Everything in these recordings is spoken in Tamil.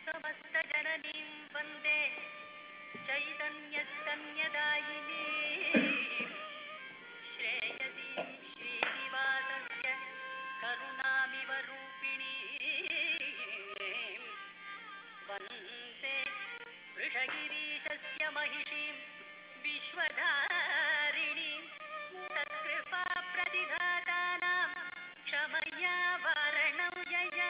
समस्तजननीं वन्दे चैतन्यस्तन्यदायिनी श्रेयसीं श्रीनिवासस्य करुणामिव रूपिणी वन्दे वृषगिरीशस्य महिषीं विश्वधारिणीं तत्कृपा प्रतिघातानां क्षमया वारणौ यया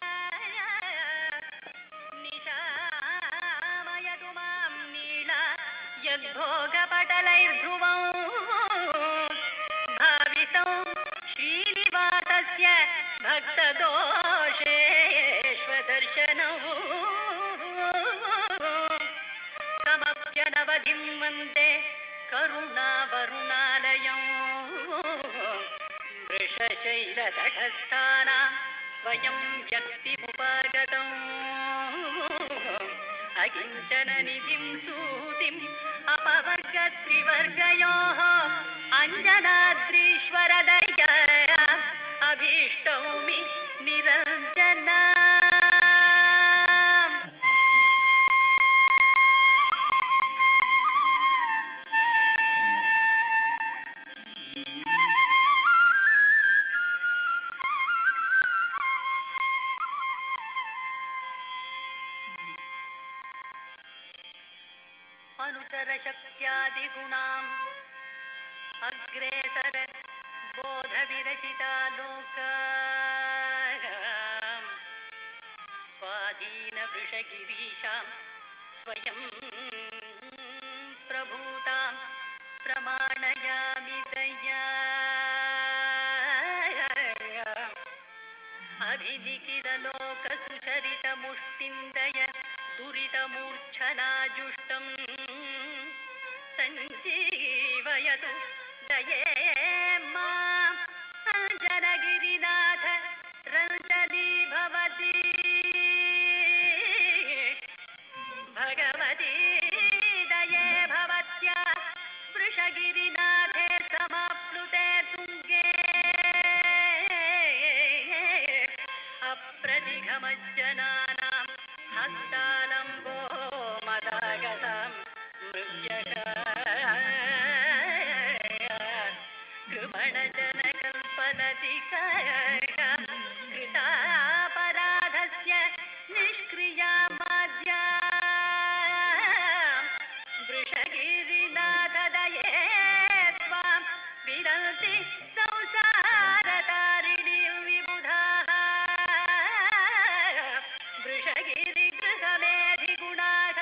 निशामयतु मां नीला यद्भोगपटलैर्ध्रुवौ भावितौ श्रीनिवासस्य भक्तदोषेष्वदर्शनौ समप्यनवधिं वन्दे करुणावरुणालयौ वृषशैलतटस्थानां स्वयं व्यक्तिमुपागतौ अकिञ्चननिधिं सूतिम् अपवर्गत्रिवर्गयोः अञ्जनाद्रीश्वरदया अभीष्टौमि निरञ्जना अनुचरशक्त्यादिगुणाम् अग्रेसर बोधविरचिता लोका स्वाधीनवृषगिरीशां स्वयं प्रभूतां प्रमाणयामि दया अभिलिखितलोकसुचरितमुष्टिन्दय दुरितमूर्च्छनाजुष्टम् सञ्जीवयतु दये माम् अञ्जनगिरिनाथ रञ्जनी भवति भगवती दये भवत्या वृषगिरिनाथे समाप्लुते तुङ्गे अप्रतिघमज्जनानां हस्तालम्बो मदागतां कृपणजनकल्पनतिकापराधस्य निष्क्रिया माद्या वृषगिरिनाथदये त्वां विदन्ति संसारतारिणी विबुधाः वृषगिरिगृहमेधिगुणाः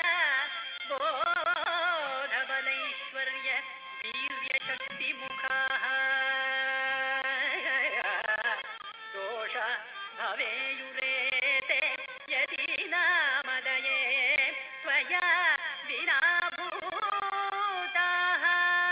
बोधबलैश्वर्य वीर्यशक्तिमुखाः दोष भवेयुरेते यदि नामदये त्वया विना भूताः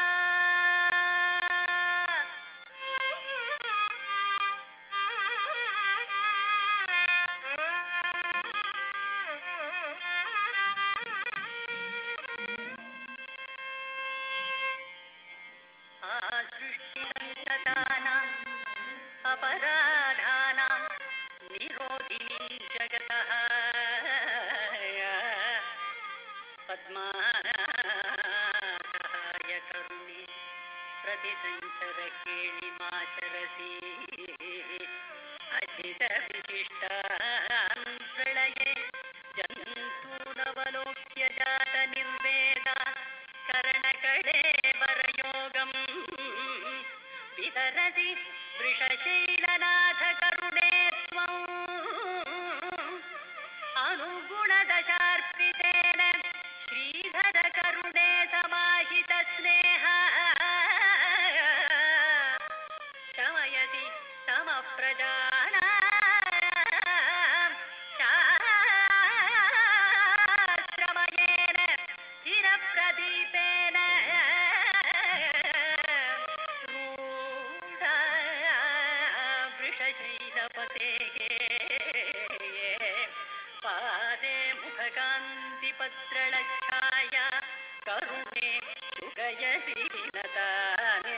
आसृष्टिसन्ततानाम् अपराधानां निरोधिनी जगतः पद्मासहाय करुणे प्रतिसञ्चर केळिमाचरसि अचितविशिष्टां प्रलये जन्तूनवलोक्य जातनिर्वेदा करणकडे वरयोगम् वितरति वृषशैलनाथ करुणे त्वम् अनुगुणदशार्पितेन श्रीधर करुणे समाहितस्नेह शमयति समप्रजानां शास्त्रमयेन चिरप्रदीपेन रूढा वृषशैलपतेः पादे मुखकान्तिपत्रलच्छाया करुणे सुगयशीलतानि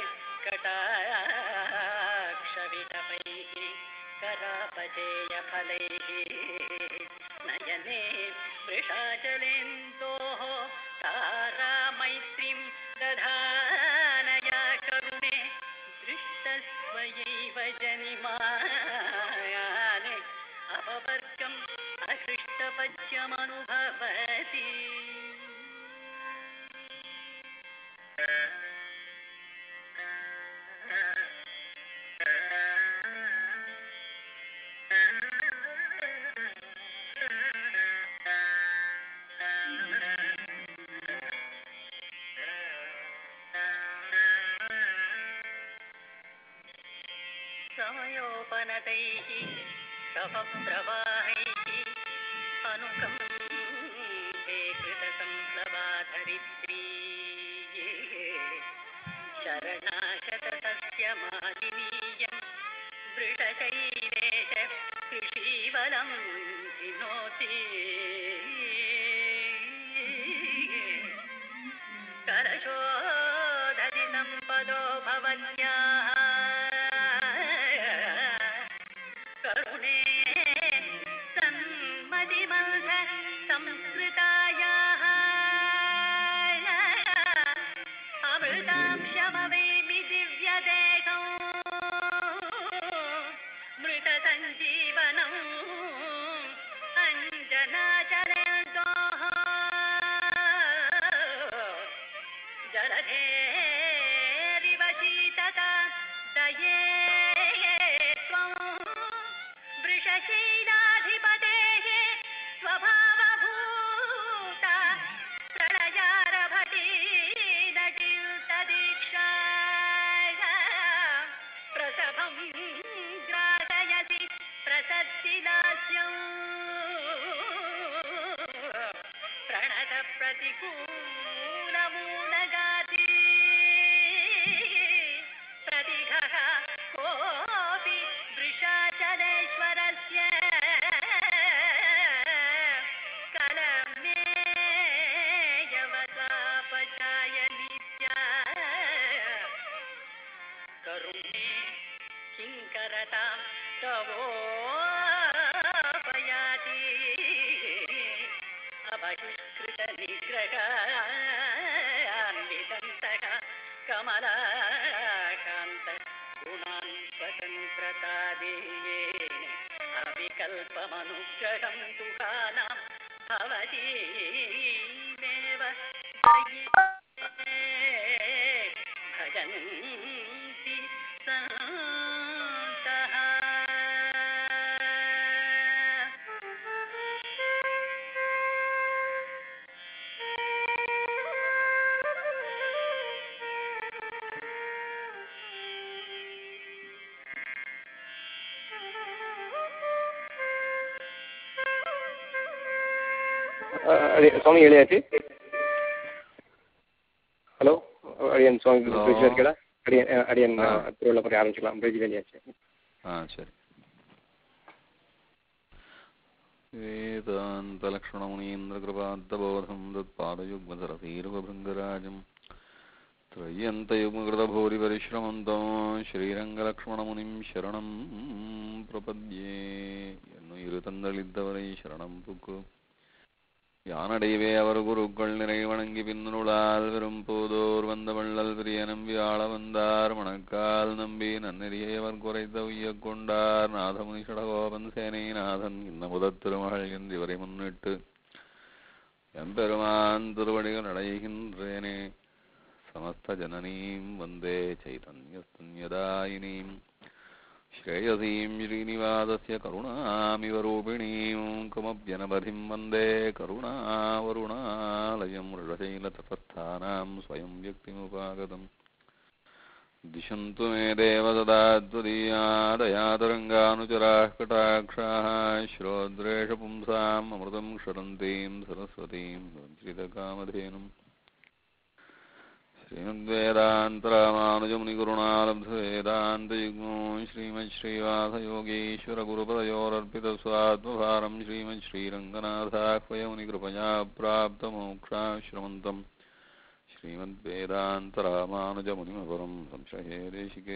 कटाक्षविटपैः करापचेयफलैः नयने वृषाचलेन्दोः तारामैत्रीं दधानया करुणे दृष्टस्वयैव जनिमायाने अपवर्गम् अहृष्टपच्यमनुभवति समयोपनतैः शवप्रवाहैः अनुकम्पे कृतसंप्लवाधरित्री शरणाशतस्य मालिनीयं वृषशैलेश कृषीवलं विनोति करशोधरि सम्पदो भवत्याः करुणे सन्मतिमन्थ संस्कृतायाः अमृतां शमवेमि दिव्यदेहौ मृतसञ्जीवनम् अञ्जनाचलयोः जलधेरिव शीतता दये त्वं वृषशीलाधिपतेः स्वभावभूता प्रलयारभटी नटीर्तदीक्षा प्रसभं ग्राहयसि प्रसत्तिदास्यौ प्रणत प्रतिकूलमूलगाति प्रतिघः कोऽपि वृषाचलेश्वरस्य कलमेयवतापचायनीत्या करुणे किङ्करतां तवोपयाति अबहिष्कृतनिग्रहान्विदन्तः कमलाकान्त गुणान् स्वतन्त्रतादेयेन अविकल्पमनुग्रहं दुःखानां भवतीमेव भजन्ति सन्तः அடி- சுவாமி எழுதியாச்சு ஹலோ அடியன் சுவாமி Hello. பிரிட்ஜ் இருக்கா அடியன் அஹ், அடியன் ஆ. திருவள்ளப்படி ஆரம்பிச்சுக்கலாம் பிரிட்ஜ் எழுதியாச்சு ஆ சரி वेदान्तलक्ष्मणमुनीन्द्रकृपान्तबोधं तत्पादयुग्मधरतीरुभृङ्गराजं त्रय्यन्तयुग्मकृतभूरिपरिश्रमन्तो श्रीरङ्गलक्ष्मणमुनिं शरणं प्रपद्ये என்னுயிர்தந்தளித்தவரை சரணம் புக்கு யானடைவே அவர் குருக்கள் நிறை வணங்கி பின்னுளால் வெறும் போதோர் வந்த வள்ளல் பிரிய நம்பி ஆள வந்தார் மணக்கால் நம்பி நன்னெறியை அவர் குறைத்த உய்யக் கொண்டார் நாதமுனி சடகோபன் சேனை நாதன் இந்த முதற் திருமகள் என்று இவரை முன்னிட்டு எம்பெருமான் திருவடிகள் அடைகின்றேனே சமஸ்த ஜனனீம் வந்தே சைதன்யஸ்தன்யதாயினீம் श्रेयसीं श्रीनिवासस्य करुणामिव रूपिणीं कमभ्यनबधिं वन्दे करुणावरुणालयं मृडशैलतपस्थानां स्वयं व्यक्तिमुपागतम् दिशन्तु मे देव सदा त्वदीयादयातरङ्गानुचराः कटाक्षाः श्रोद्रेष पुंसाम् अमृतं क्षरन्तीं सरस्वतीं संश्रितकामधेनुम् श्रीमद्वेदान्तरामानुजमुनिगुरुणालब्धवेदान्तयुग्मो श्रीमच्छ्रीवासयोगीश्वरगुरुपदयोरर्पितस्वात्मभारं श्रीमच्छ्रीरङ्गनाथाह्वयमुनिकृपया प्राप्तमोक्षाश्रमन्तम् श्रीमद्वेदान्तरामानुजमुनिमपरं संशये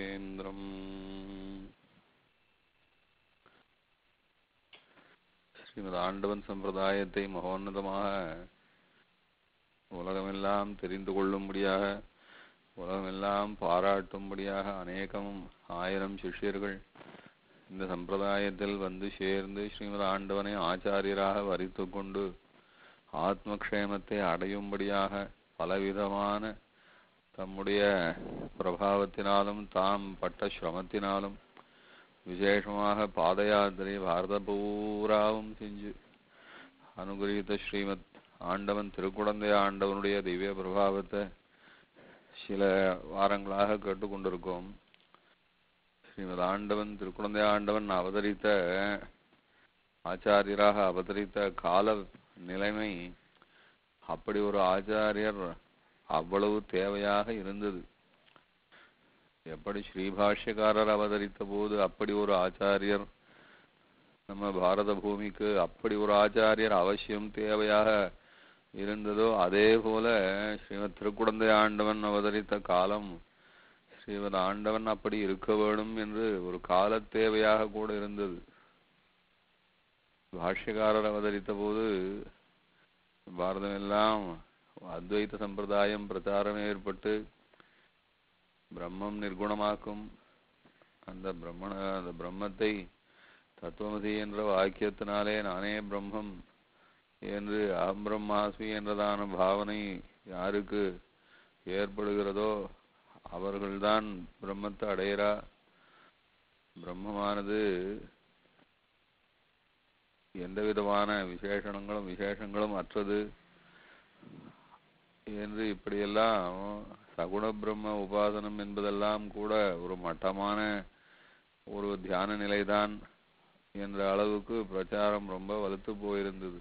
देशिकेन्द्रम् ஸ்ரீமத் ஆண்டவன் சம்பிரதாயத்தை மகோன்னதமாக உலகமெல்லாம் தெரிந்து கொள்ளும்படியாக உலகமெல்லாம் பாராட்டும்படியாக அநேகம் ஆயிரம் சிஷ்யர்கள் இந்த சம்பிரதாயத்தில் வந்து சேர்ந்து ஸ்ரீமத் ஆண்டவனை ஆச்சாரியராக வரித்து கொண்டு ஆத்மக்ஷேமத்தை அடையும்படியாக பலவிதமான தம்முடைய பிரபாவத்தினாலும் தாம் பட்ட சிரமத்தினாலும் விசேஷமாக பாத யாத்திரை பாரத பூராவும் செஞ்சு அனுகிரகித்த ஸ்ரீமத் ஆண்டவன் திருக்குழந்தை ஆண்டவனுடைய திவ்ய பிரபாவத்தை சில வாரங்களாக கேட்டுக்கொண்டிருக்கோம் ஸ்ரீமத் ஆண்டவன் திருக்குழந்தை ஆண்டவன் அவதரித்த ஆச்சாரியராக அவதரித்த கால நிலைமை அப்படி ஒரு ஆச்சாரியர் அவ்வளவு தேவையாக இருந்தது எப்படி ஸ்ரீபாஷ்யக்காரர் அவதரித்த போது அப்படி ஒரு ஆச்சாரியர் நம்ம பாரத பூமிக்கு அப்படி ஒரு ஆச்சாரியர் அவசியம் தேவையாக இருந்ததோ அதே போல ஸ்ரீமத் திருக்குடந்தை ஆண்டவன் அவதரித்த காலம் ஸ்ரீமத் ஆண்டவன் அப்படி இருக்க வேணும் என்று ஒரு கால தேவையாக கூட இருந்தது பாஷ்யக்காரர் அவதரித்த போது பாரதமெல்லாம் அத்வைத சம்பிரதாயம் பிரச்சாரம் ஏற்பட்டு பிரம்மம் நிர்குணமாக்கும் அந்த பிரம்மண அந்த பிரம்மத்தை தத்துவமதி என்ற வாக்கியத்தினாலே நானே பிரம்மம் என்று அகம் பிரம்மாஸ்மி என்றதான பாவனை யாருக்கு ஏற்படுகிறதோ அவர்கள்தான் பிரம்மத்தை அடையிறா பிரம்மமானது எந்த விதமான விசேஷணங்களும் விசேஷங்களும் அற்றது என்று இப்படியெல்லாம் சகுண பிரம்ம உபாசனம் என்பதெல்லாம் கூட ஒரு மட்டமான ஒரு தியான நிலைதான் என்ற அளவுக்கு பிரச்சாரம் ரொம்ப வலுத்து போயிருந்தது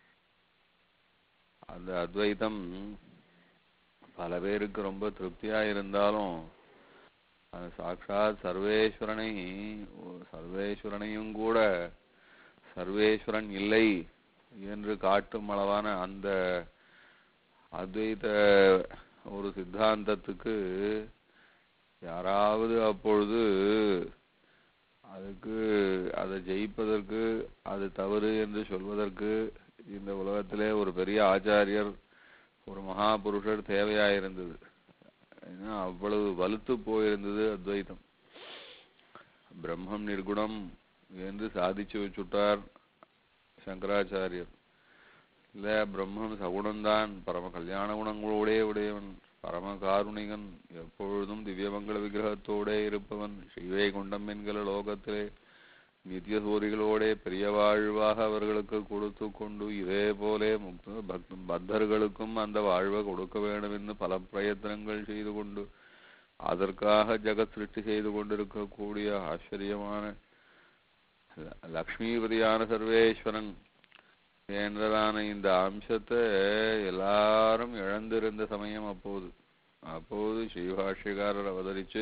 அந்த அத்வைதம் பல பேருக்கு ரொம்ப திருப்தியா இருந்தாலும் அது சாட்சாத் சர்வேஸ்வரனை சர்வேஸ்வரனையும் கூட சர்வேஸ்வரன் இல்லை என்று காட்டும் அளவான அந்த அத்வைத ஒரு சித்தாந்தத்துக்கு யாராவது அப்பொழுது அதுக்கு அதை ஜெயிப்பதற்கு அது தவறு என்று சொல்வதற்கு இந்த உலகத்திலே ஒரு பெரிய ஆச்சாரியர் ஒரு மகா புருஷர் தேவையாயிருந்தது ஏன்னா அவ்வளவு வலுத்து போயிருந்தது அத்வைதம் பிரம்மம் நிர்குணம் என்று சாதிச்சு வச்சுட்டார் சங்கராச்சாரியர் இல்ல பிரம்மம் சகுணம்தான் பரம கல்யாண குணங்களோடே உடையவன் பரம காருணிகன் எப்பொழுதும் திவ்யமங்கள விக்கிரகத்தோடே இருப்பவன் ஸ்ரீவைகுண்டம் என்கிற லோகத்திலே நித்திய சூரிகளோடே பெரிய வாழ்வாக அவர்களுக்கு கொடுத்து கொண்டு இதே போலே முக்த பக்த பக்தர்களுக்கும் அந்த வாழ்வை கொடுக்க வேண்டும் என்று பல பிரயத்தனங்கள் செய்து கொண்டு அதற்காக ஜெகத் சிருஷ்டி செய்து கொண்டிருக்கக்கூடிய ஆச்சரியமான லக்ஷ்மிபதியான சர்வேஸ்வரன் என்றதான இந்த அம்சத்தை எல்லாரும் இழந்திருந்த சமயம் அப்போது அப்போது ஸ்ரீபாஷ்யக்காரர் அவதரிச்சு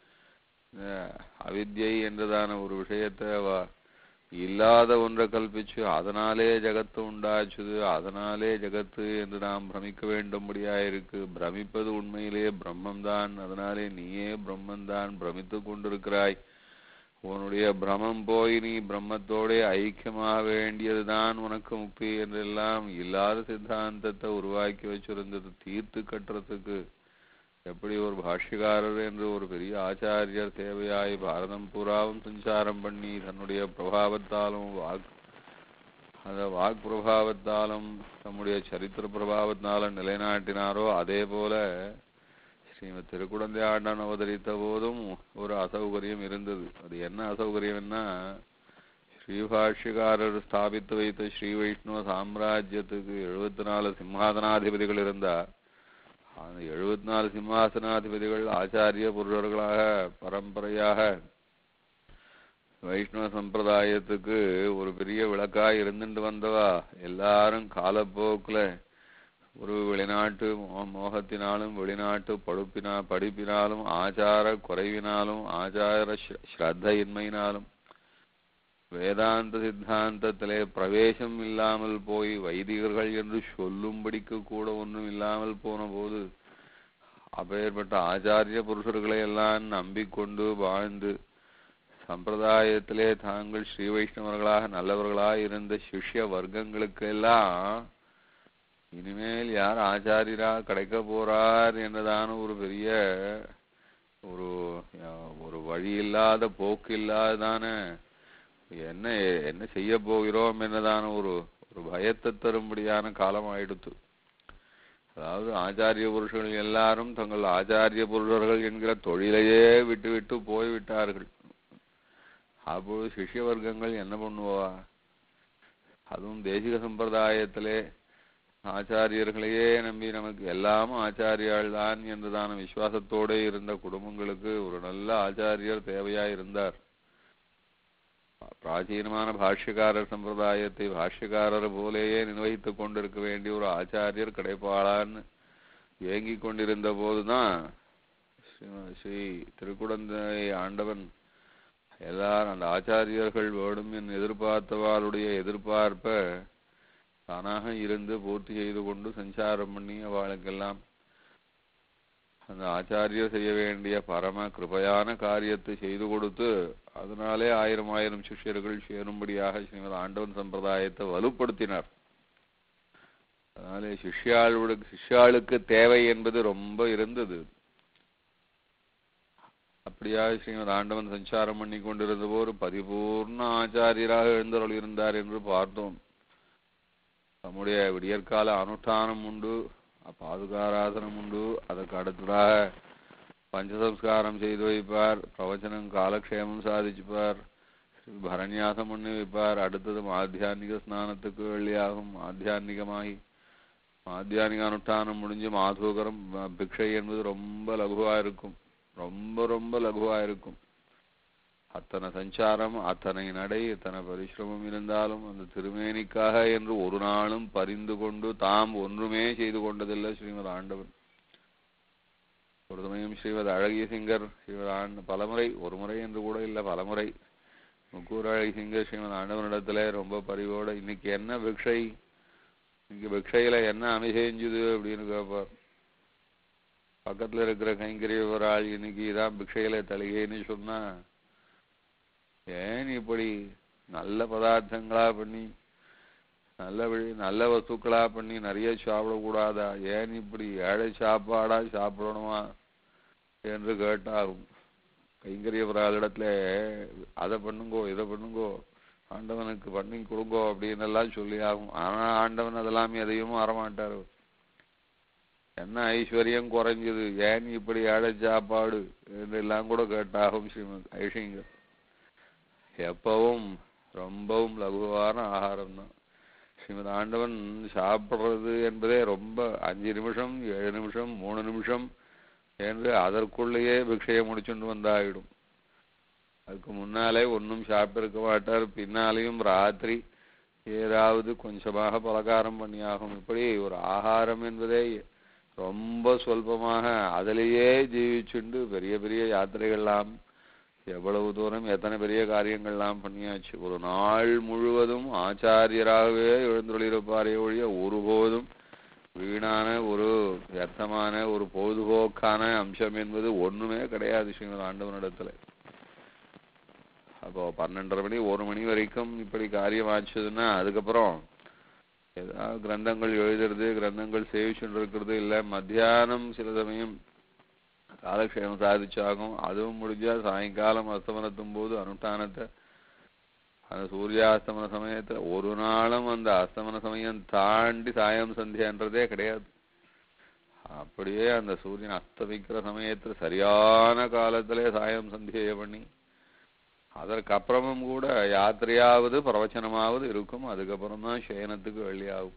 அவித்யை என்றதான ஒரு விஷயத்தை இல்லாத ஒன்றை கல்பிச்சு அதனாலே ஜகத்து உண்டாச்சுது அதனாலே ஜகத்து என்று நாம் பிரமிக்க வேண்டும்படியாயிருக்கு பிரமிப்பது உண்மையிலே பிரம்மம்தான் அதனாலே நீயே பிரம்மந்தான் பிரமித்து கொண்டிருக்கிறாய் உன்னுடைய பிரமம் போய் நீ பிரம்மத்தோட ஐக்கியமாக வேண்டியதுதான் உனக்கு முக்தி என்றெல்லாம் இல்லாத சித்தாந்தத்தை உருவாக்கி வச்சிருந்தது தீர்த்து கட்டுறதுக்கு எப்படி ஒரு பாஷ்யக்காரர் என்று ஒரு பெரிய ஆச்சாரியர் தேவையாய் பாரதம் பூராவும் சஞ்சாரம் பண்ணி தன்னுடைய பிரபாவத்தாலும் வாக் அந்த வாக் பிரபாவத்தாலும் தம்முடைய சரித்திர பிரபாவத்தாலும் நிலைநாட்டினாரோ அதே போல ஸ்ரீமத் திருக்குடந்தை ஆண்டான் அவதரித்த போதும் ஒரு அசௌகரியம் இருந்தது அது என்ன அசௌகரியம்னா ஸ்ரீபாஷ்யக்காரர் ஸ்தாபித்து வைத்த ஸ்ரீ வைஷ்ணவ சாம்ராஜ்யத்துக்கு எழுபத்தி நாலு சிம்மாசனாதிபதிகள் இருந்தா அந்த எழுபத்தி நாலு சிம்மாசனாதிபதிகள் ஆச்சாரிய புருஷர்களாக பரம்பரையாக வைஷ்ணவ சம்பிரதாயத்துக்கு ஒரு பெரிய விளக்காய் இருந்துட்டு வந்தவா எல்லாரும் காலப்போக்குல ஒரு வெளிநாட்டு மோ- மோகத்தினாலும் வெளிநாட்டு படுப்பினா படிப்பினாலும் ஆச்சார குறைவினாலும் ஆச்சார ஸ்ர- ஸ்ரத்தையின்மையினாலும் வேதாந்த சித்தாந்தத்திலே பிரவேசம் இல்லாமல் போய் வைதிகர்கள் என்று சொல்லும்படிக்கு கூட ஒன்றும் இல்லாமல் போன போது அப்பேற்பட்ட ஆச்சாரிய புருஷர்களை எல்லாம் நம்பிக்கொண்டு வாழ்ந்து சம்பிரதாயத்திலே தாங்கள் ஸ்ரீ வைஷ்ணவர்களாக நல்லவர்களாக இருந்த சிஷ்ய வர்க்கங்களுக்கெல்லாம் இனிமேல் யார் ஆச்சாரியரா கிடைக்க போறார் என்றதான ஒரு பெரிய ஒரு அஹ், ஒரு வழி இல்லாத போக்கு இல்லாதான என்ன என்ன செய்ய போகிறோம் என்னதான ஒரு ஒரு பயத்தை தரும்படியான காலம் ஆயிடுத்து அதாவது ஆச்சாரிய புருஷர்கள் எல்லாரும் தங்கள் ஆச்சாரிய புருஷர்கள் என்கிற தொழிலையே விட்டு விட்டு போய்விட்டார்கள் அப்பொழுது சிஷ்ய வர்க்கங்கள் என்ன பண்ணுவா அதுவும் தேசிக சம்பிரதாயத்திலே ஆச்சாரியர்களையே நம்பி நமக்கு எல்லாம் ஆச்சாரியாள் தான் என்றுதான விசுவாசத்தோட இருந்த குடும்பங்களுக்கு ஒரு நல்ல ஆச்சாரியர் தேவையா இருந்தார் பிராச்சீனமான பாஷ்யக்காரர் சம்பிரதாயத்தை பாஷ்யக்காரர் போலேயே நிர்வகித்துக் கொண்டிருக்க வேண்டிய ஒரு ஆச்சாரியர் கிடைப்பாளான்னு ஏங்கிக் கொண்டிருந்த போதுதான் ஸ்ரீ- ஸ்ரீ திருக்குடந்தை ஆண்டவன் எல்லாரும் அந்த ஆச்சாரியர்கள் வேணும் என்று எதிர்பார்த்தவாளுடைய எதிர்பார்ப்ப தானாக இருந்து பூர்த்தி செய்து கொண்டு சஞ்சாரம் பண்ணி அவளுக்கெல்லாம் அந்த ஆச்சாரியர் செய்ய வேண்டிய பரம கிருபையான காரியத்தை செய்து கொடுத்து அதனாலே ஆயிரம் ஆயிரம் சிஷ்யர்கள் சேரும்படியாக ஸ்ரீமத் ஆண்டவன் சம்பிரதாயத்தை வலுப்படுத்தினார் அதனாலே சிஷ்யாளுக்கு சிஷ்யாளுக்கு தேவை என்பது ரொம்ப இருந்தது அப்படியாக ஸ்ரீமத் ஆண்டவன் சஞ்சாரம் பண்ணி கொண்டிருந்த போது பரிபூர்ண ஆச்சாரியராக எழுந்தருள் இருந்தார் என்று பார்த்தோம் நம்முடைய விடியற்கால அனுஷ்டானம் உண்டு பாதுகாராசனம் உண்டு அதற்கு அடுத்ததாக பஞ்சசம்ஸ்காரம் செய்து வைப்பார் பிரவச்சனம் காலக்ஷேமம் சாதிச்சுப்பார் பரநியாசம் பண்ணி வைப்பார் அடுத்தது ஆத்தியான்மிக ஸ்நானத்துக்கு வெள்ளியாகும் ஆத்தியான்மிகமாகி ஆத்தியானிக அனுஷ்டானம் முடிஞ்சு மாதூகரம் ப- பிக்ஷை என்பது ரொம்ப லகுவா இருக்கும் ரொம்ப ரொம்ப லகுவா இருக்கும் அத்தனை சஞ்சாரம் அத்தனை நடை அத்தனை பரிசிரமம் இருந்தாலும் அந்த திருமேனிக்காக என்று ஒரு நாளும் பரிந்து கொண்டு தாம் ஒன்றுமே செய்து கொண்டதில்லை ஸ்ரீமத் ஆண்டவன் ஒரு சமயம் ஸ்ரீமத் அழகிய சிங்கர் ஸ்ரீமத் ஆண்ட பலமுறை ஒரு முறை என்று கூட இல்லை பலமுறை முக்கூர் அழகிய சிங்கர் ஸ்ரீமத் ஆண்டவனிடத்துல ரொம்ப பரிவோட இன்னைக்கு என்ன பிக்ஷை இன்னைக்கு பிக்ஷையில என்ன அமைசெஞ்சுது அப்படின்னு கேட்பார் பக்கத்துல இருக்கிற கைங்கரிய ஒரு ஆள் இன்னைக்கு இதான் பிக்ஷையில தலிகைன்னு சொன்னா ஏன் இப்படி நல்ல பதார்த்தங்களா பண்ணி நல்ல வழி நல்ல வஸ்துக்களா பண்ணி நிறைய சாப்பிடக்கூடாதா ஏன் இப்படி ஏழை சாப்பாடா சாப்பிடணுமா என்று கேட்டாகும் கைங்கரிய இடத்துல அதை பண்ணுங்கோ இதை பண்ணுங்கோ ஆண்டவனுக்கு பண்ணி கொடுங்கோ அப்படின்னு எல்லாம் சொல்லி ஆகும் ஆனா ஆண்டவன் அதெல்லாம் எதையும் வரமாட்டார் என்ன ஐஸ்வர்யம் குறைஞ்சது ஏன் இப்படி ஏழை சாப்பாடு என்று எல்லாம் கூட கேட்டாகும் ஸ்ரீமத் ஐஷிங்கர் எப்பவும் ரொம்பவும் லகுவான ஆகாரம் தான் ஸ்ரீமத் ஆண்டவன் சாப்பிடுறது என்பதே ரொம்ப அஞ்சு நிமிஷம் ஏழு நிமிஷம் மூணு நிமிஷம் என்று அதற்குள்ளேயே பிக்ஷையை முடிச்சுட்டு வந்தாயிடும் அதுக்கு முன்னாலே ஒன்றும் சாப்பிட்டிருக்க மாட்டார் பின்னாலேயும் ராத்திரி ஏதாவது கொஞ்சமாக பலகாரம் பண்ணியாகும் இப்படி ஒரு ஆகாரம் என்பதே ரொம்ப சொல்பமாக அதிலேயே ஜீவிச்சுண்டு பெரிய பெரிய யாத்திரைகள்லாம் எவ்வளவு தூரம் எத்தனை பெரிய காரியங்கள்லாம் பண்ணியாச்சு ஒரு நாள் முழுவதும் ஆச்சாரியராகவே எழுந்துள்ளிருப்பாரே ஒழிய ஒருபோதும் வீணான ஒரு வியர்த்தமான ஒரு பொழுதுபோக்கான அம்சம் என்பது ஒண்ணுமே கிடையாது ஸ்ரீமத் ஆண்டவனிடத்துல அப்போ பன்னெண்டரை மணி ஒரு மணி வரைக்கும் இப்படி காரியம் ஆச்சுதுன்னா அதுக்கப்புறம் ஏதாவது கிரந்தங்கள் எழுதுறது கிரந்தங்கள் சேவிச்சுட்டு இருக்கிறது இல்ல மத்தியானம் சில சமயம் காலக்ஷேமம் சாதிச்சாகும் அதுவும் முடிஞ்சா சாயங்காலம் அஸ்தமனத்தும் போது அனுஷ்டானத்தை அந்த சூரியாஸ்தமன சமயத்துல ஒரு நாளும் அந்த அஸ்தமன சமயம் தாண்டி சாயம் சந்தியான்றதே கிடையாது அப்படியே அந்த சூரியன் அஸ்தமிக்கிற சமயத்துல சரியான காலத்திலே சாயம் சந்தியை பண்ணி அதற்கு அப்புறமும் கூட யாத்திரையாவது பிரவச்சனமாவது இருக்கும் அதுக்கப்புறம் தான் சயனத்துக்கு வெளியாகும்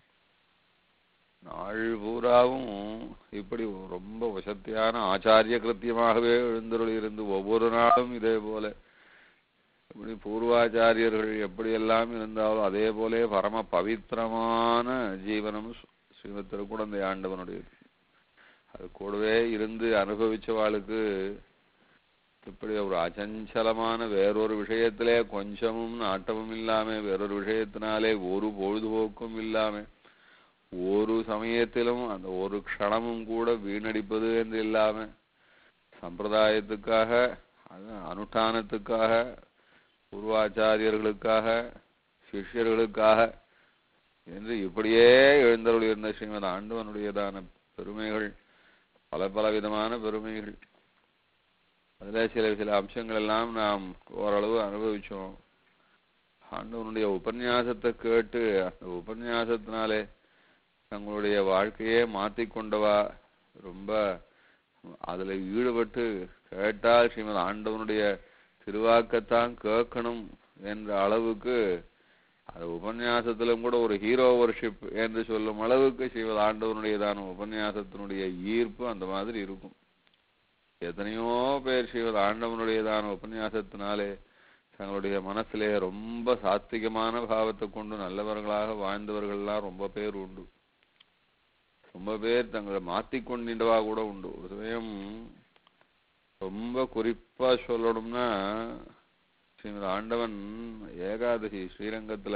நாள் பூராவும் இப்படி ரொம்ப வசத்தியான ஆச்சாரிய கிருத்தியமாகவே எழுந்தருள் இருந்து ஒவ்வொரு நாளும் இதே போல இப்படி பூர்வாச்சாரியர்கள் எப்படியெல்லாம் இருந்தாலும் அதே போலே பரம பவித்திரமான ஜீவனம் ஸ்ரீமத் திருக்குடந்தை ஆண்டவனுடையது அது கூடவே இருந்து அனுபவிச்சவாளுக்கு இப்படி ஒரு அச்சஞ்சலமான வேறொரு விஷயத்திலே கொஞ்சமும் நாட்டமும் இல்லாம வேறொரு விஷயத்தினாலே ஒரு பொழுதுபோக்கும் இல்லாம ஒரு சமயத்திலும் அந்த ஒரு க்ஷணமும் கூட வீணடிப்பது என்று இல்லாம சம்பிரதாயத்துக்காக அது அனுஷ்டானத்துக்காக பூர்வாச்சாரியர்களுக்காக சிஷ்யர்களுக்காக என்று இப்படியே எழுந்தருள் இருந்த ஸ்ரீமத் ஆண்டவனுடையதான பெருமைகள் பல பல விதமான பெருமைகள் அதுல சில சில அம்சங்கள் எல்லாம் நாம் ஓரளவு அனுபவிச்சோம் ஆண்டவனுடைய உபன்யாசத்தை கேட்டு அந்த உபன்யாசத்தினாலே தங்களுடைய வாழ்க்கையே மாற்றிக்கொண்டவா ரொம்ப அதுல ஈடுபட்டு கேட்டால் ஸ்ரீமத் ஆண்டவனுடைய திருவாக்கத்தான் கேட்கணும் என்ற அளவுக்கு அது உபன்யாசத்திலும் கூட ஒரு ஹீரோ வர்ஷிப் என்று சொல்லும் அளவுக்கு ஸ்ரீமத் ஆண்டவனுடையதான உபன்யாசத்தினுடைய ஈர்ப்பு அந்த மாதிரி இருக்கும் எத்தனையோ பேர் ஸ்ரீமத் ஆண்டவனுடையதான உபன்யாசத்தினாலே தங்களுடைய மனசிலே ரொம்ப சாத்விகமான பாவத்தை கொண்டு நல்லவர்களாக வாழ்ந்தவர்கள்லாம் ரொம்ப பேர் உண்டு ரொம்ப பேர் தங்களை மாத்திக்கொண்டின்றவா கூட உண்டு ஒரு சமயம் ரொம்ப குறிப்பா சொல்லணும்னா ஸ்ரீமத் ஆண்டவன் ஏகாதசி ஸ்ரீரங்கத்துல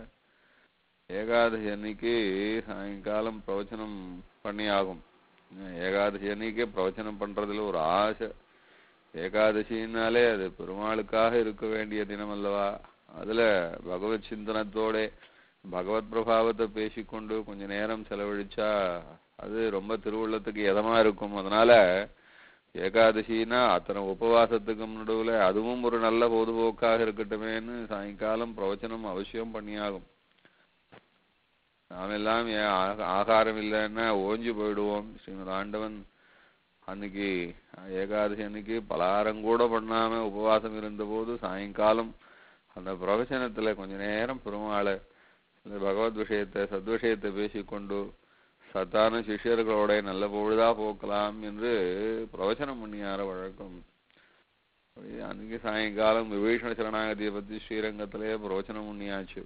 ஏகாதசி அன்னைக்கு சாயங்காலம் பிரவச்சனம் பண்ணி ஆகும் ஏகாதசி அன்னைக்கே பிரவச்சனம் பண்றதுல ஒரு ஆசை ஏகாதசினாலே அது பெருமாளுக்காக இருக்க வேண்டிய தினம் அல்லவா அதுல பகவத் சிந்தனத்தோட பகவத் பிரபாவத்தை பேசிக்கொண்டு கொஞ்ச நேரம் செலவழிச்சா அது ரொம்ப திருவுள்ளத்துக்கு இதமா இருக்கும் அதனால ஏகாதசினா அத்தனை உபவாசத்துக்கும் நடுவுல அதுவும் ஒரு நல்ல பொதுபோக்காக இருக்கட்டுமேன்னு சாயங்காலம் பிரவச்சனம் அவசியம் பண்ணியாகும் நாமெல்லாம் ஏன் ஆக- ஆகாரம் இல்லைன்னா ஓஞ்சு போயிடுவோம் ஸ்ரீமத் ஆண்டவன் அன்னைக்கு ஏகாதசி அன்னைக்கு பலகாரம் கூட பண்ணாம உபவாசம் இருந்தபோது சாயங்காலம் அந்த பிரவச்சனத்துல கொஞ்ச நேரம் பெருமாளை இந்த பகவத் விஷயத்தை சத்விஷயத்தை பேசிக்கொண்டு சத்தான சிஷ்யர்களோட நல்ல பொழுதா போக்கலாம் என்று பிரவச்சனம் பண்ணியார வழக்கம் அப்படியே அன்னைக்கு சாயங்காலம் விபீஷண சரணாகதியை பத்தி ஸ்ரீரங்கத்திலே பிரவச்சனம் பண்ணியாச்சு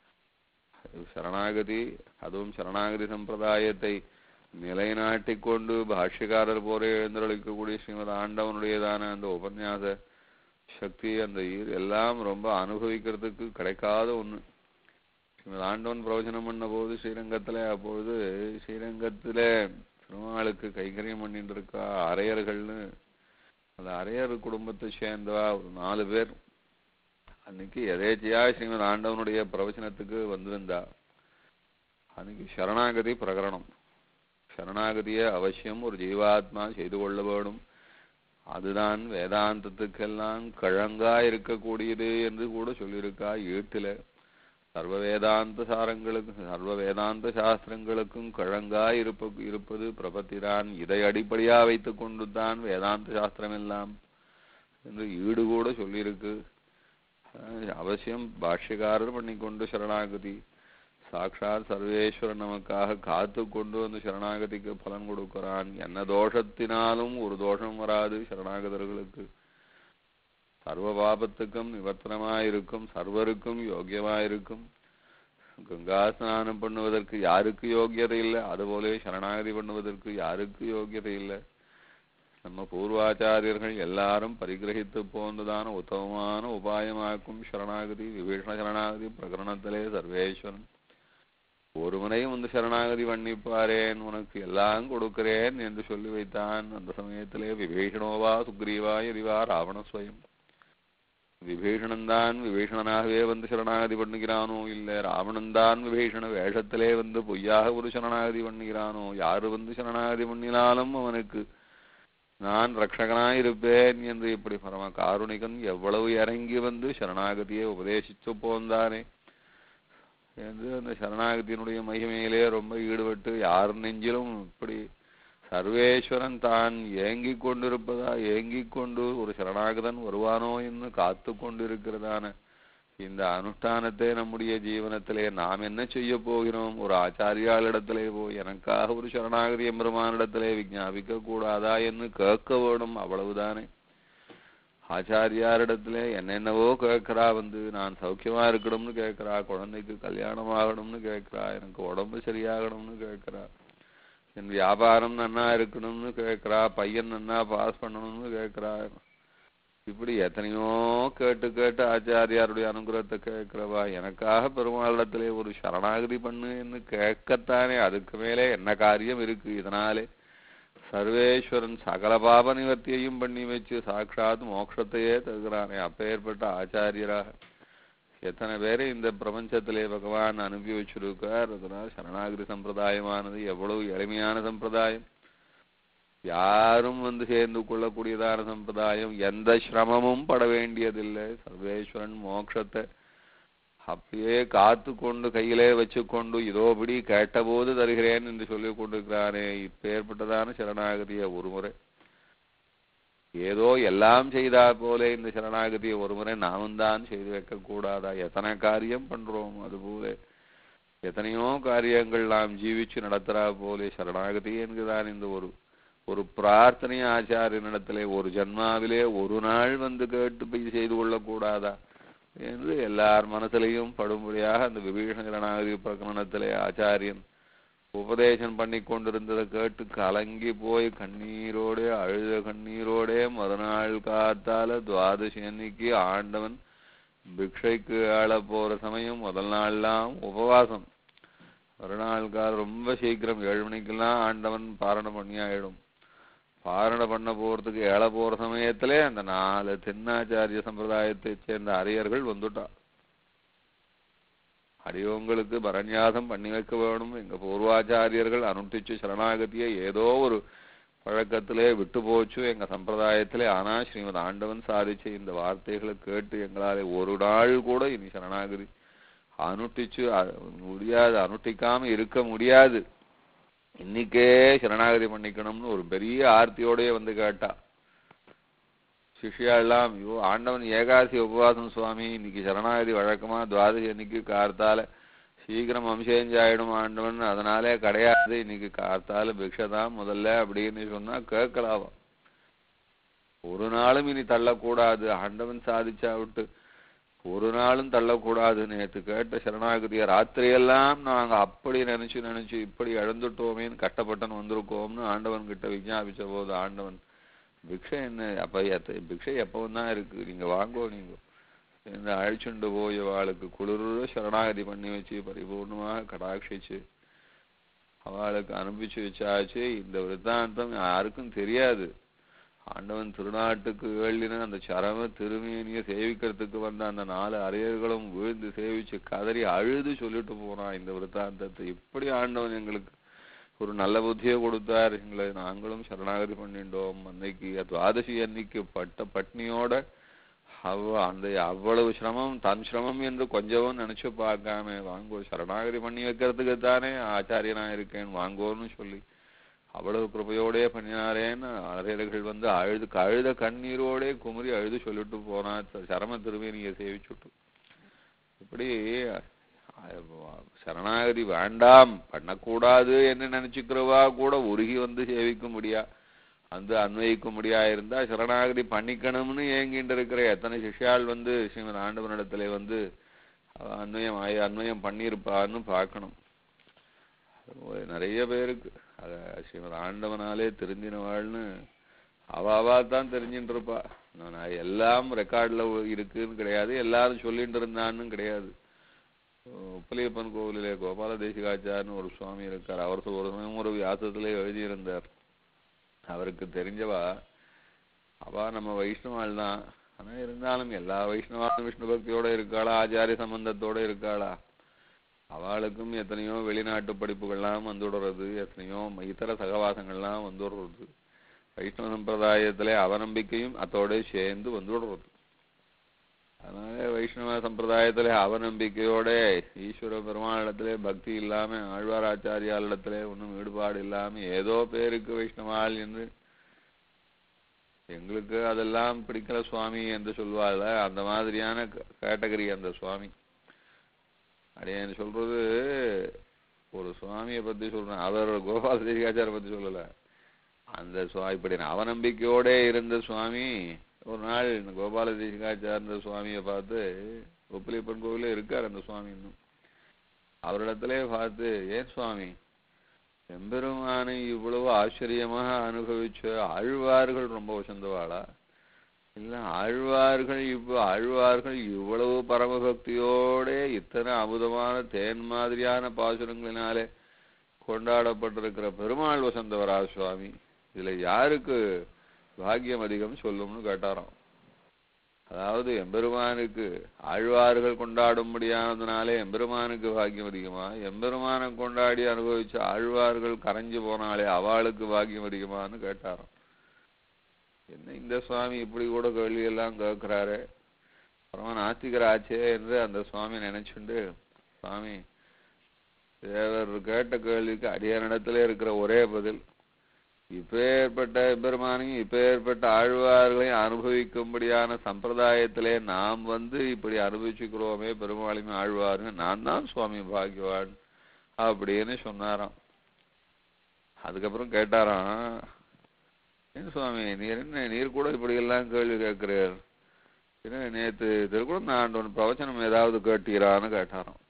சரணாகதி அதுவும் சரணாகதி சம்பிரதாயத்தை நிலைநாட்டிக் கொண்டு பாஷ்யக்காரர் போல எழுந்தருளிக்கக்கூடிய ஸ்ரீமத் ஆண்டவனுடையதான அந்த உபன்யாச சக்தி அந்த ஈர் எல்லாம் ரொம்ப அனுபவிக்கிறதுக்கு கிடைக்காத ஒண்ணு ஸ்ரீமத் ஆண்டவன் பிரவச்சனம் பண்ண போது ஸ்ரீரங்கத்துல அப்பொழுது ஸ்ரீரங்கத்துல பெருமாளுக்கு கைங்கரியம் பண்ணிட்டு இருக்கா அரையர்கள்னு அந்த அரையர் குடும்பத்தை சேர்ந்தவா ஒரு நாலு பேர் அன்னைக்கு எதேச்சியா ஸ்ரீமத் ஆண்டவனுடைய பிரவச்சனத்துக்கு வந்திருந்தா அன்னைக்கு சரணாகதி பிரகரணம் சரணாகதியை அவசியம் ஒரு ஜீவாத்மா செய்து கொள்ள வேணும் அதுதான் வேதாந்தத்துக்கெல்லாம் கிழங்கா இருக்கக்கூடியது என்று கூட சொல்லியிருக்கா ஈட்டில சர்வ வேதாந்த சாரங்களுக்கு சர்வ வேதாந்த சாஸ்திரங்களுக்கும் கிழங்கா இருப்ப இருப்பது பிரபத்திதான் இதை அடிப்படையா வைத்துக் கொண்டு தான் வேதாந்த சாஸ்திரம் எல்லாம் என்று ஈடு கூட சொல்லியிருக்கு அஹ் அவசியம் பாஷ்யக்காரர் பண்ணிக்கொண்டு சரணாகதி சாட்சாத் சர்வேஸ்வரன் நமக்காக காத்து கொண்டு வந்து சரணாகதிக்கு பலன் கொடுக்கிறான் என்ன தோஷத்தினாலும் ஒரு தோஷம் வராது சரணாகதர்களுக்கு சர்வ பாபத்துக்கும் நிவர்த்தனமாயிருக்கும் சர்வருக்கும் யோக்கியமாயிருக்கும் கங்கா ஸ்நானம் பண்ணுவதற்கு யாருக்கு யோக்கியதை இல்லை அதுபோல சரணாகதி பண்ணுவதற்கு யாருக்கு யோக்கியதை இல்லை நம்ம பூர்வாச்சாரியர்கள் எல்லாரும் பரிகிரகித்து போன்றதான உத்தமமான உபாயமாக்கும் சரணாகதி விபீஷண சரணாகதி பிரகரணத்திலே சர்வேஸ்வரன் ஒருவனையும் வந்து சரணாகதி பண்ணிப்பாரேன் உனக்கு எல்லாம் கொடுக்கிறேன் என்று சொல்லி வைத்தான் அந்த சமயத்திலே விபீஷணோவா சுக்ரீவா எதிவா ராவணஸ்வயம் விபீஷணன் தான் விபீஷணனாகவே வந்து சரணாகதி பண்ணுகிறானோ இல்ல ராவணன் தான் விபீஷண வேஷத்திலே வந்து பொய்யாக ஒரு சரணாகதி பண்ணுகிறானோ யாரு வந்து சரணாகதி பண்ணினாலும் அவனுக்கு நான் ரக்ஷகனாயிருப்பேன் என்று இப்படி பரம காருணிகன் எவ்வளவு இறங்கி வந்து சரணாகதியை உபதேசித்து போந்தானே என்று அந்த சரணாகதியினுடைய மகிமையிலே ரொம்ப ஈடுபட்டு யார் நெஞ்சிலும் இப்படி சர்வேஸ்வரன் தான் ஏங்கிக் கொண்டிருப்பதா ஏங்கிக் கொண்டு ஒரு சரணாகதன் வருவானோ என்று காத்து கொண்டிருக்கிறதான இந்த அனுஷ்டானத்தை நம்முடைய ஜீவனத்திலே நாம் என்ன செய்ய போகிறோம் ஒரு ஆச்சாரியாளிடத்திலே போய் எனக்காக ஒரு சரணாகதி எம்பெருமானிடத்திலே விஞ்ஞாபிக்க கூடாதா என்று கேட்க வேணும் அவ்வளவுதானே ஆச்சாரியாரிடத்திலே என்னென்னவோ கேட்கிறா வந்து நான் சௌக்கியமா இருக்கணும்னு கேட்கிறா குழந்தைக்கு கல்யாணம் ஆகணும்னு கேட்கிறா எனக்கு உடம்பு சரியாகணும்னு கேட்கிறா என் வியாபாரம் நன்னா இருக்கணும்னு கேட்கிறா பையன் நன்னா பாஸ் பண்ணணும்னு கேட்கிறா இப்படி எத்தனையோ கேட்டு கேட்டு ஆச்சாரியாருடைய அனுகிரகத்தை கேட்கிறவா எனக்காக பெருமாளிடத்திலே ஒரு சரணாகதி பண்ணு என்று கேட்கத்தானே அதுக்கு மேலே என்ன காரியம் இருக்கு இதனாலே சர்வேஸ்வரன் சகல பாப நிவர்த்தியையும் பண்ணி வச்சு சாட்சாத் மோட்சத்தையே தருகிறானே அப்பேற்பட்ட ஆச்சாரியராக எத்தனை பேரை இந்த பிரபஞ்சத்திலே பகவான் அனுப்பி வச்சிருக்கார் அதனால் சரணாகிரி சம்பிரதாயமானது எவ்வளவு எளிமையான சம்பிரதாயம் யாரும் வந்து சேர்ந்து கொள்ளக்கூடியதான சம்பிரதாயம் எந்த சிரமமும் பட வேண்டியதில்லை சர்வேஸ்வரன் மோட்சத்தை அப்படியே காத்து கொண்டு கையிலே வச்சுக்கொண்டு இதோபடி கேட்டபோது தருகிறேன் என்று சொல்லிக் கொண்டிருக்கிறானே இப்பேற்பட்டதான சரணாகதியை ஒருமுறை ஏதோ எல்லாம் செய்தா போல இந்த சரணாகதியை ஒருமுறை நாமும் தான் செய்து வைக்க கூடாதா எத்தனை காரியம் பண்றோம் அதுபோல எத்தனையோ காரியங்கள் நாம் ஜீவிச்சு நடத்துறா போலே சரணாகதி என்கிறதான் இந்த ஒரு ஒரு பிரார்த்தனை ஆச்சாரியனிடத்திலே ஒரு ஜன்மாவிலே ஒரு நாள் வந்து கேட்டு போய் செய்து கொள்ளக்கூடாதா என்று எல்லார் மனசிலையும் படும்படியாக அந்த விபீஷண சரணாகதி பிரகரணத்திலே ஆச்சாரியன் உபதேசம் பண்ணி கொண்டிருந்ததை கேட்டு கலங்கி போய் கண்ணீரோடே அழுத கண்ணீரோடே மறுநாள் காத்தால துவாதசி அன்னைக்கு ஆண்டவன் பிக்ஷைக்கு ஆள போற சமயம் முதல் நாள்லாம் உபவாசம் மறுநாள் கால ரொம்ப சீக்கிரம் ஏழு மணிக்கெல்லாம் ஆண்டவன் பாரணம் பண்ணி ஆயிடும் பாரண பண்ண போறதுக்கு ஏழ போற சமயத்திலே அந்த நாலு தென்னாச்சாரிய சம்பிரதாயத்தை சேர்ந்த அரியர்கள் வந்துட்டா அடியோங்களுக்கு பரநியாசம் பண்ணி வைக்க வேணும் எங்க பூர்வாச்சாரியர்கள் அனுஷ்டிச்சு சரணாகதியை ஏதோ ஒரு பழக்கத்திலே விட்டு போச்சு எங்க சம்பிரதாயத்திலே ஆனா ஸ்ரீமத் ஆண்டவன் சாதிச்ச இந்த வார்த்தைகளை கேட்டு எங்களாலே ஒரு நாள் கூட இனி சரணாகதி அனுஷ்டிச்சு அ- முடியாது அனுஷ்டிக்காம இருக்க முடியாது இன்னைக்கே சரணாகதி பண்ணிக்கணும்னு ஒரு பெரிய ஆர்த்தியோடயே வந்து கேட்டா சிஷ்யா எல்லாம் ஐயோ ஆண்டவன் ஏகாசி உபவாசம் சுவாமி இன்னைக்கு சரணாகதி வழக்கமா துவாதசி அன்னைக்கு கார்த்தால சீக்கிரம் அம்சேஞ்சாயிடும் ஆண்டவன் அதனாலே கிடையாது இன்னைக்கு கார்த்தால பிக்ஷை தான் முதல்ல அப்படின்னு சொன்னா கேட்கலாவா ஒரு நாளும் இனி தள்ளக்கூடாது ஆண்டவன் சாதிச்சா விட்டு ஒரு நாளும் தள்ளக்கூடாது நேத்து கேட்ட சரணாகதிய ராத்திரியெல்லாம் நாங்க அப்படி நினைச்சு நினைச்சு இப்படி இழந்துட்டோமேன்னு கஷ்டப்பட்டுன்னு வந்திருக்கோம்னு ஆண்டவன் கிட்ட விஞ்ஞாபிச்ச போது ஆண்டவன் பிக்ஷை என்ன அப்ப எத்த- பிக்ஷை எப்பவும் தான் இருக்கு நீங்க வாங்கோ நீங்க இந்த அழிச்சுண்டு போய் அவளுக்கு குளிர சரணாகதி பண்ணி வச்சு பரிபூர்ணமாக கடாட்சிச்சு அவளுக்கு அனுப்பிச்சு வச்சாச்சு இந்த விருத்தாந்தம் யாருக்கும் தெரியாது ஆண்டவன் திருநாட்டுக்கு வேள்ளின அந்த சரம திருமேனிய சேவிக்கிறதுக்கு வந்த அந்த நாலு அரையர்களும் விழுந்து சேவிச்சு கதறி அழுது சொல்லிட்டு போனான் இந்த விருத்தாந்தத்தை இப்படி ஆண்டவன் எங்களுக்கு ஒரு நல்ல புத்தியை கொடுத்தார் எங்களை நாங்களும் சரணாகதி பண்ணிட்டோம் அன்னைக்கு துவாதசி அன்னைக்கு பட்ட பட்னியோட அவ அந்த அவ்வளவு சிரமம் தன் சிரமம் என்று கொஞ்சமும் நினைச்சு பார்க்காம வாங்கோ சரணாகதி பண்ணி வைக்கிறதுக்கு தானே ஆச்சாரியனா இருக்கேன் வாங்கோன்னு சொல்லி அவ்வளவு கிருபையோடே பண்ணினாரேன்னு அரையர்கள் வந்து அழுது அழுத கண்ணீரோடே குமுறி அழுது சொல்லிட்டு போனா சரம திருமேனியை சேவிச்சுட்டு இப்படி அஹ், சரணாகதி வேண்டாம் பண்ணக்கூடாது என்று நினைச்சுக்கிறவா கூட உருகி வந்து சேவிக்க முடியா வந்து அன்வயிக்க முடியா இருந்தா சரணாகதி பண்ணிக்கணும்னு ஏங்கிட்டு இருக்கிற எத்தனை சிஷ்யாள் வந்து ஸ்ரீமத் ஆண்டவனிடத்துல வந்து அவ அன்வயம் ஆயி அன்வயம் பண்ணியிருப்பான்னு பார்க்கணும் அது நிறைய பேருக்கு அத ஸ்ரீமத் ஆண்டவனாலே தெரிஞ்சினவாள்னு அவ அவா தான் தெரிஞ்சுட்டு இருப்பா நான் எல்லாம் ரெக்கார்ட்ல இருக்குன்னு கிடையாது எல்லாரும் சொல்லிட்டு இருந்தான்னு கிடையாது உப்பலியப்பன் கோவிலிலே கோபால தேசிகாச்சார்னு ஒரு சுவாமி இருக்கார் அவர் சொ- ஒரு சமயம் ஒரு வியாசத்திலே எழுதியிருந்தார் அவருக்கு தெரிஞ்சவா அவ நம்ம வைஷ்ணவாள் தான் ஆனா இருந்தாலும் எல்லா வைஷ்ணவாலும் விஷ்ணு பக்தியோட இருக்காளா ஆச்சாரிய சம்பந்தத்தோட இருக்காளா அவளுக்கும் எத்தனையோ வெளிநாட்டு படிப்புகள்லாம் வந்துடுறது எத்தனையோ இதர சகவாசங்கள்லாம் வந்துடுறது வைஷ்ணவ சம்பிரதாயத்திலே அவநம்பிக்கையும் அதோட சேர்ந்து வந்துடுறது அதனால வைஷ்ணவ சம்பிரதாயத்திலே அவநம்பிக்கையோட ஈஸ்வர பெருமாளிடத்திலே பக்தி இல்லாம ஆழ்வார் ஆச்சாரியாளிடத்திலே ஒன்றும் ஈடுபாடு இல்லாம ஏதோ பேருக்கு வைஷ்ணவாள் என்று எங்களுக்கு அதெல்லாம் பிடிக்கல சுவாமி என்று சொல்வாள்ல அந்த மாதிரியான கேட்டகரி அந்த சுவாமி அடையன் சொல்றது ஒரு சுவாமியை பத்தி சொல்றேன் அவர் கோபால தேசிகாச்சார பத்தி சொல்லல அந்த சுவா இப்படி அவநம்பிக்கையோட இருந்த சுவாமி ஒரு நாள் இந்த கோபால தேசிகாச்சார்ந்த சுவாமியை பார்த்து ஒப்பிலிப்பன் கோவில இருக்கார் அந்த சுவாமி இன்னும் அவரிடத்திலே பார்த்து ஏன் சுவாமி எம்பெருமானை இவ்வளவு ஆச்சரியமாக அனுபவிச்ச ஆழ்வார்கள் ரொம்ப வசந்தவாளா இல்ல ஆழ்வார்கள் இப்போ ஆழ்வார்கள் இவ்வளவு பரமபக்தியோட இத்தனை அமுதமான தேன் மாதிரியான பாசுரங்களினாலே கொண்டாடப்பட்டிருக்கிற பெருமாள் வசந்தவரா சுவாமி இதுல யாருக்கு பாக்கியம் அதிகம் சொல்லும்னு கேட்டாராம் அதாவது எம்பெருமானுக்கு ஆழ்வார்கள் கொண்டாடும்படியானதுனாலே எம்பெருமானுக்கு பாக்கியம் அதிகமா எம்பெருமானை கொண்டாடி அனுபவிச்ச ஆழ்வார்கள் கரைஞ்சு போனாலே அவளுக்கு பாக்கியம் அதிகமான்னு கேட்டாராம் என்ன இந்த சுவாமி இப்படி கூட கேள்வி எல்லாம் கேட்கிறாரு பரம நாஸ்திகராச்சே என்று அந்த சுவாமி நினைச்சுண்டு சுவாமி தேவர் கேட்ட கேள்விக்கு அடியானிடத்துல இருக்கிற ஒரே பதில் இப்பேற்பட்ட பெருமானையும் இப்பேற்பட்ட ஆழ்வார்களையும் அனுபவிக்கும்படியான சம்பிரதாயத்திலே நாம் வந்து இப்படி அனுபவிச்சுக்கிறோமே பெருமாளையும் ஆழ்வாருங்க நான் தான் சுவாமி பாக்கியவான் அப்படின்னு சொன்னாராம் அதுக்கப்புறம் கேட்டாராம் ஏன் சுவாமி நீர் என்ன நீர் கூட இப்படி எல்லாம் கேள்வி கேட்கிறார் என்ன நேத்து திருக்குளம் ஆண்டவன் பிரவச்சனம் ஏதாவது கேட்டீரான்னு கேட்டாராம்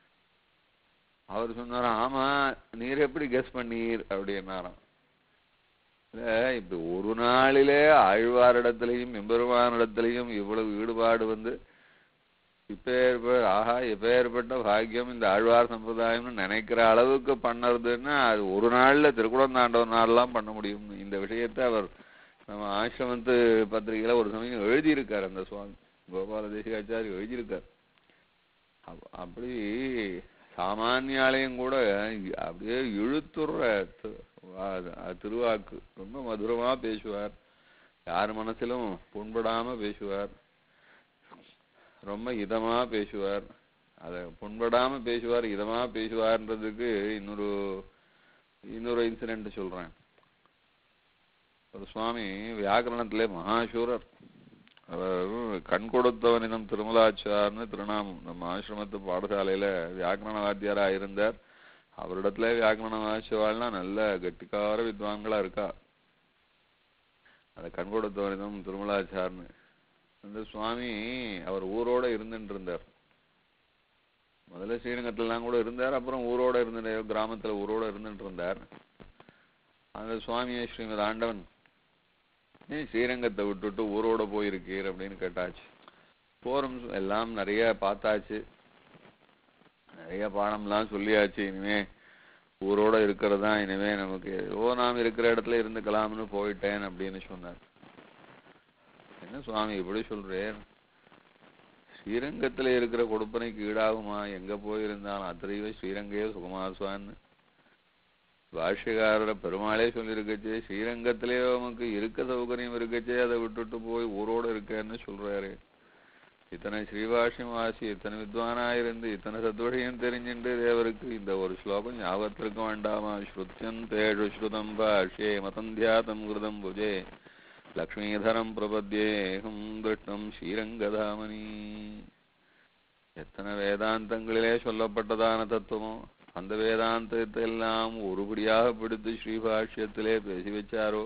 அவர் சொன்னாராம் ஆமா நீர் எப்படி கெஸ் பண்ணீர் அப்படின்னாராம் இல்ல இப்ப ஒரு நாளிலே ஆழ்வாரிடத்திலையும் எம்பெருமானிடத்திலையும் இவ்வளவு ஈடுபாடு வந்து இப்பேற்ப ஆஹா இப்பேற்பட்ட பாக்கியம் இந்த ஆழ்வார் சம்பிரதாயம்னு நினைக்கிற அளவுக்கு பண்ணறதுன்னா அது ஒரு நாள்ல திருக்குளந்தாண்டவன் நாள்லாம் பண்ண முடியும் இந்த விஷயத்தை அவர் நம்ம ஆசிரமத்து பத்திரிகையில ஒரு சமயம் எழுதியிருக்கார் அந்த சுவாமி கோபால தேசிகாச்சாரி எழுதியிருக்கார் அப்ப- அப்படி சாமானியாலயம் கூட அப்படியே இழுத்துற தி- வா- அது திருவாக்கு ரொம்ப மதுரமா பேசுவார் யார் மனசிலும் புண்படாம பேசுவார் ரொம்ப இதமா பேசுவார் அத புண்படாம பேசுவார் இதமா பேசுவார்ன்றதுக்கு இன்னொரு இன்னொரு இன்சிடென்ட் சொல்றேன் ஒரு சுவாமி வியாக்கரணத்திலே மகாசூரர் அவர் கண் கொடுத்தவனிடம் திருமலாச்சார்னு திருநாமம் நம்ம ஆசிரமத்து பாடசாலையில வியாக்கரண வாத்தியாரா இருந்தார் அவரிடத்துல வியாக்கரண வாசிவாள்னா நல்ல கெட்டிக்கார வித்வான்களா இருக்கா அந்த கண் கொடுத்தவனிடம் திருமலாச்சார்னு அந்த சுவாமி அவர் ஊரோட இருந்துட்டு இருந்தார் முதல்ல ஸ்ரீரங்கத்துலலாம் கூட இருந்தார் அப்புறம் ஊரோட இருந்துட்டு கிராமத்துல ஊரோட இருந்துட்டு இருந்தார் அந்த சுவாமியை ஸ்ரீமத் ஆண்டவன் ஏன் ஸ்ரீரங்கத்தை விட்டுட்டு ஊரோட போயிருக்கீர் அப்படின்னு கேட்டாச்சு போறோம் எல்லாம் நிறைய பார்த்தாச்சு நிறைய பாடம்லாம் சொல்லியாச்சு இனிமே ஊரோட இருக்கிறது தான் இனிமே நமக்கு ஓ நாம் இருக்கிற இடத்துல இருந்துக்கலாம்னு போயிட்டேன் அப்படின்னு சொன்னார் என்ன சுவாமி இப்படி சொல்றேன் ஸ்ரீரங்கத்துல இருக்கிற கொடுப்பனைக்கு ஈடாகுமா எங்க போயிருந்தாலும் அத்திரையோ ஸ்ரீரங்கையோ சுகமாசுவான்னு பாஷ்யக்காரர பெருமாளே சொல்லியிருக்கச்சே ஸ்ரீரங்கத்திலே உமக்கு இருக்க சௌகரியம் இருக்கச்சே அதை விட்டுட்டு போய் ஊரோட இருக்கேன்னு சொல்றாரு இத்தனை ஸ்ரீபாஷ்யம் வாசி இத்தனை வித்வானா இருந்து இத்தனை சத்வஷயம் தெரிஞ்சுட்டு தேவருக்கு இந்த ஒரு ஸ்லோகம் ஞாபகத்திருக்க வேண்டாமா ஸ்ருத்தியம் தேஷு ஸ்ருதம் பாஷ்யே மதந்தியாதம் கிருதம் புஜே லக்ஷ்மீதரம் பிரபத்யேகம் திருஷ்டம் ஸ்ரீரங்கதாமணி எத்தனை வேதாந்தங்களிலே சொல்லப்பட்டதான தத்துவமோ அந்த வேதாந்தத்தை எல்லாம் ஒருபடியாக பிடித்து ஸ்ரீபாஷ்யத்திலே பேசி வச்சாரோ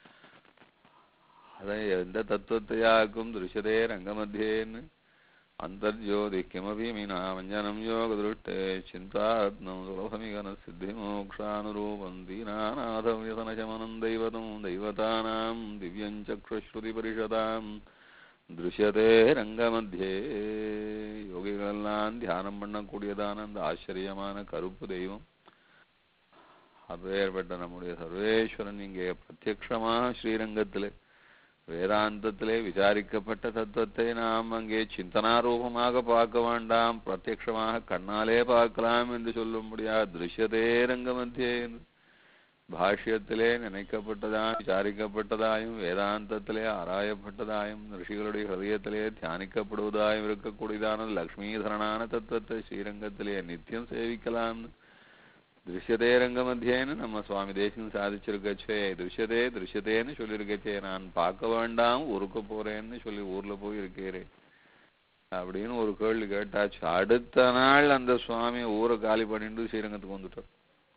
அதை எந்த தத்துவத்தையாக்கும் திருஷதே ரங்கமத்தியேன்னு அந்தர்ஜோதி கிமபி மீனாமஞ்சனம் யோகதிருஷ்டே சிந்தாத்னம் சுலபமிகன சித்திமோக்ஷானுரூபம் தீனாநாதம் யதனசமனம் தெய்வதம் தெய்வதானாம் திவ்யம் சக்ஷுஸ்ருதி பரிஷதாம் திருஷ்யதே ரங்கமத்தியே யோகிகளெல்லாம் தியானம் பண்ணக்கூடியதான அந்த ஆச்சரியமான கருப்பு தெய்வம் அப்பேற்பட்ட நம்முடைய சர்வேஸ்வரன் இங்கே பிரத்யக்ஷமா ஸ்ரீரங்கத்திலே வேதாந்தத்திலே விசாரிக்கப்பட்ட தத்துவத்தை நாம் அங்கே சிந்தனாரூபமாக பார்க்க வேண்டாம் பிரத்யக்ஷமாக கண்ணாலே பார்க்கலாம் என்று சொல்லும்படியாக திருஷ்யதே ரங்கமத்தியே என்று பாஷ்யத்திலே நினைக்கப்பட்டதாயும் விசாரிக்கப்பட்டதாயும் வேதாந்தத்திலே ஆராயப்பட்டதாயும் ரிஷிகளுடைய ஹிருதயத்திலே தியானிக்கப்படுவதாயும் இருக்கக்கூடியதான லக்ஷ்மீதரனான தத்துவத்தை ஸ்ரீரங்கத்திலே நித்தியம் சேவிக்கலாம்னு திருஷ்யதே ரங்கமத்தியேன்னு நம்ம சுவாமி தேசியம் சாதிச்சிருக்கச்சே திருஷ்யதே திருஷ்யதேன்னு சொல்லியிருக்கச்சே நான் பார்க்க வேண்டாம் ஊருக்கு போறேன்னு சொல்லி ஊர்ல போய் இருக்கேரே அப்படின்னு ஒரு கேள்வி கேட்டாச்சு அடுத்த நாள் அந்த சுவாமி ஊரை காலி பண்ணிட்டு ஸ்ரீரங்கத்துக்கு வந்துட்டார்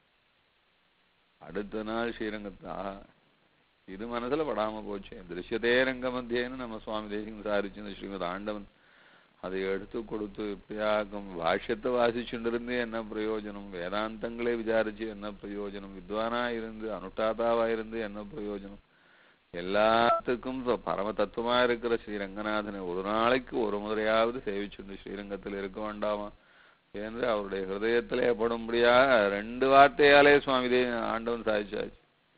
அடுத்த நாள் ஸ்ரீரங்கத்தா இது மனசுல படாம போச்சு திருஷ்யதே ரங்கமத்தியேன்னு நம்ம சுவாமி தேசியம் சாதிச்சு ஸ்ரீமத் ஆண்டவன் அதை எடுத்து கொடுத்து இப்படியாக்கும் பாஷ்யத்தை வாசிச்சுட்டு இருந்து என்ன பிரயோஜனம் வேதாந்தங்களே விசாரிச்சு என்ன பிரயோஜனம் வித்வானா இருந்து அனுஷ்டாதாவா இருந்து என்ன பிரயோஜனம் எல்லாத்துக்கும் ச- பரம தத்துவமா இருக்கிற ஸ்ரீ ரங்கநாதனை ஒரு நாளைக்கு ஒரு முறையாவது சேவிச்சுண்டு ஸ்ரீரங்கத்தில் இருக்க வேண்டாமா என்று அவருடைய ஹிருதயத்திலே படும்படியா ரெண்டு வார்த்தையாலே சுவாமி தே ஆண்டவன் சாதிச்சாச்சு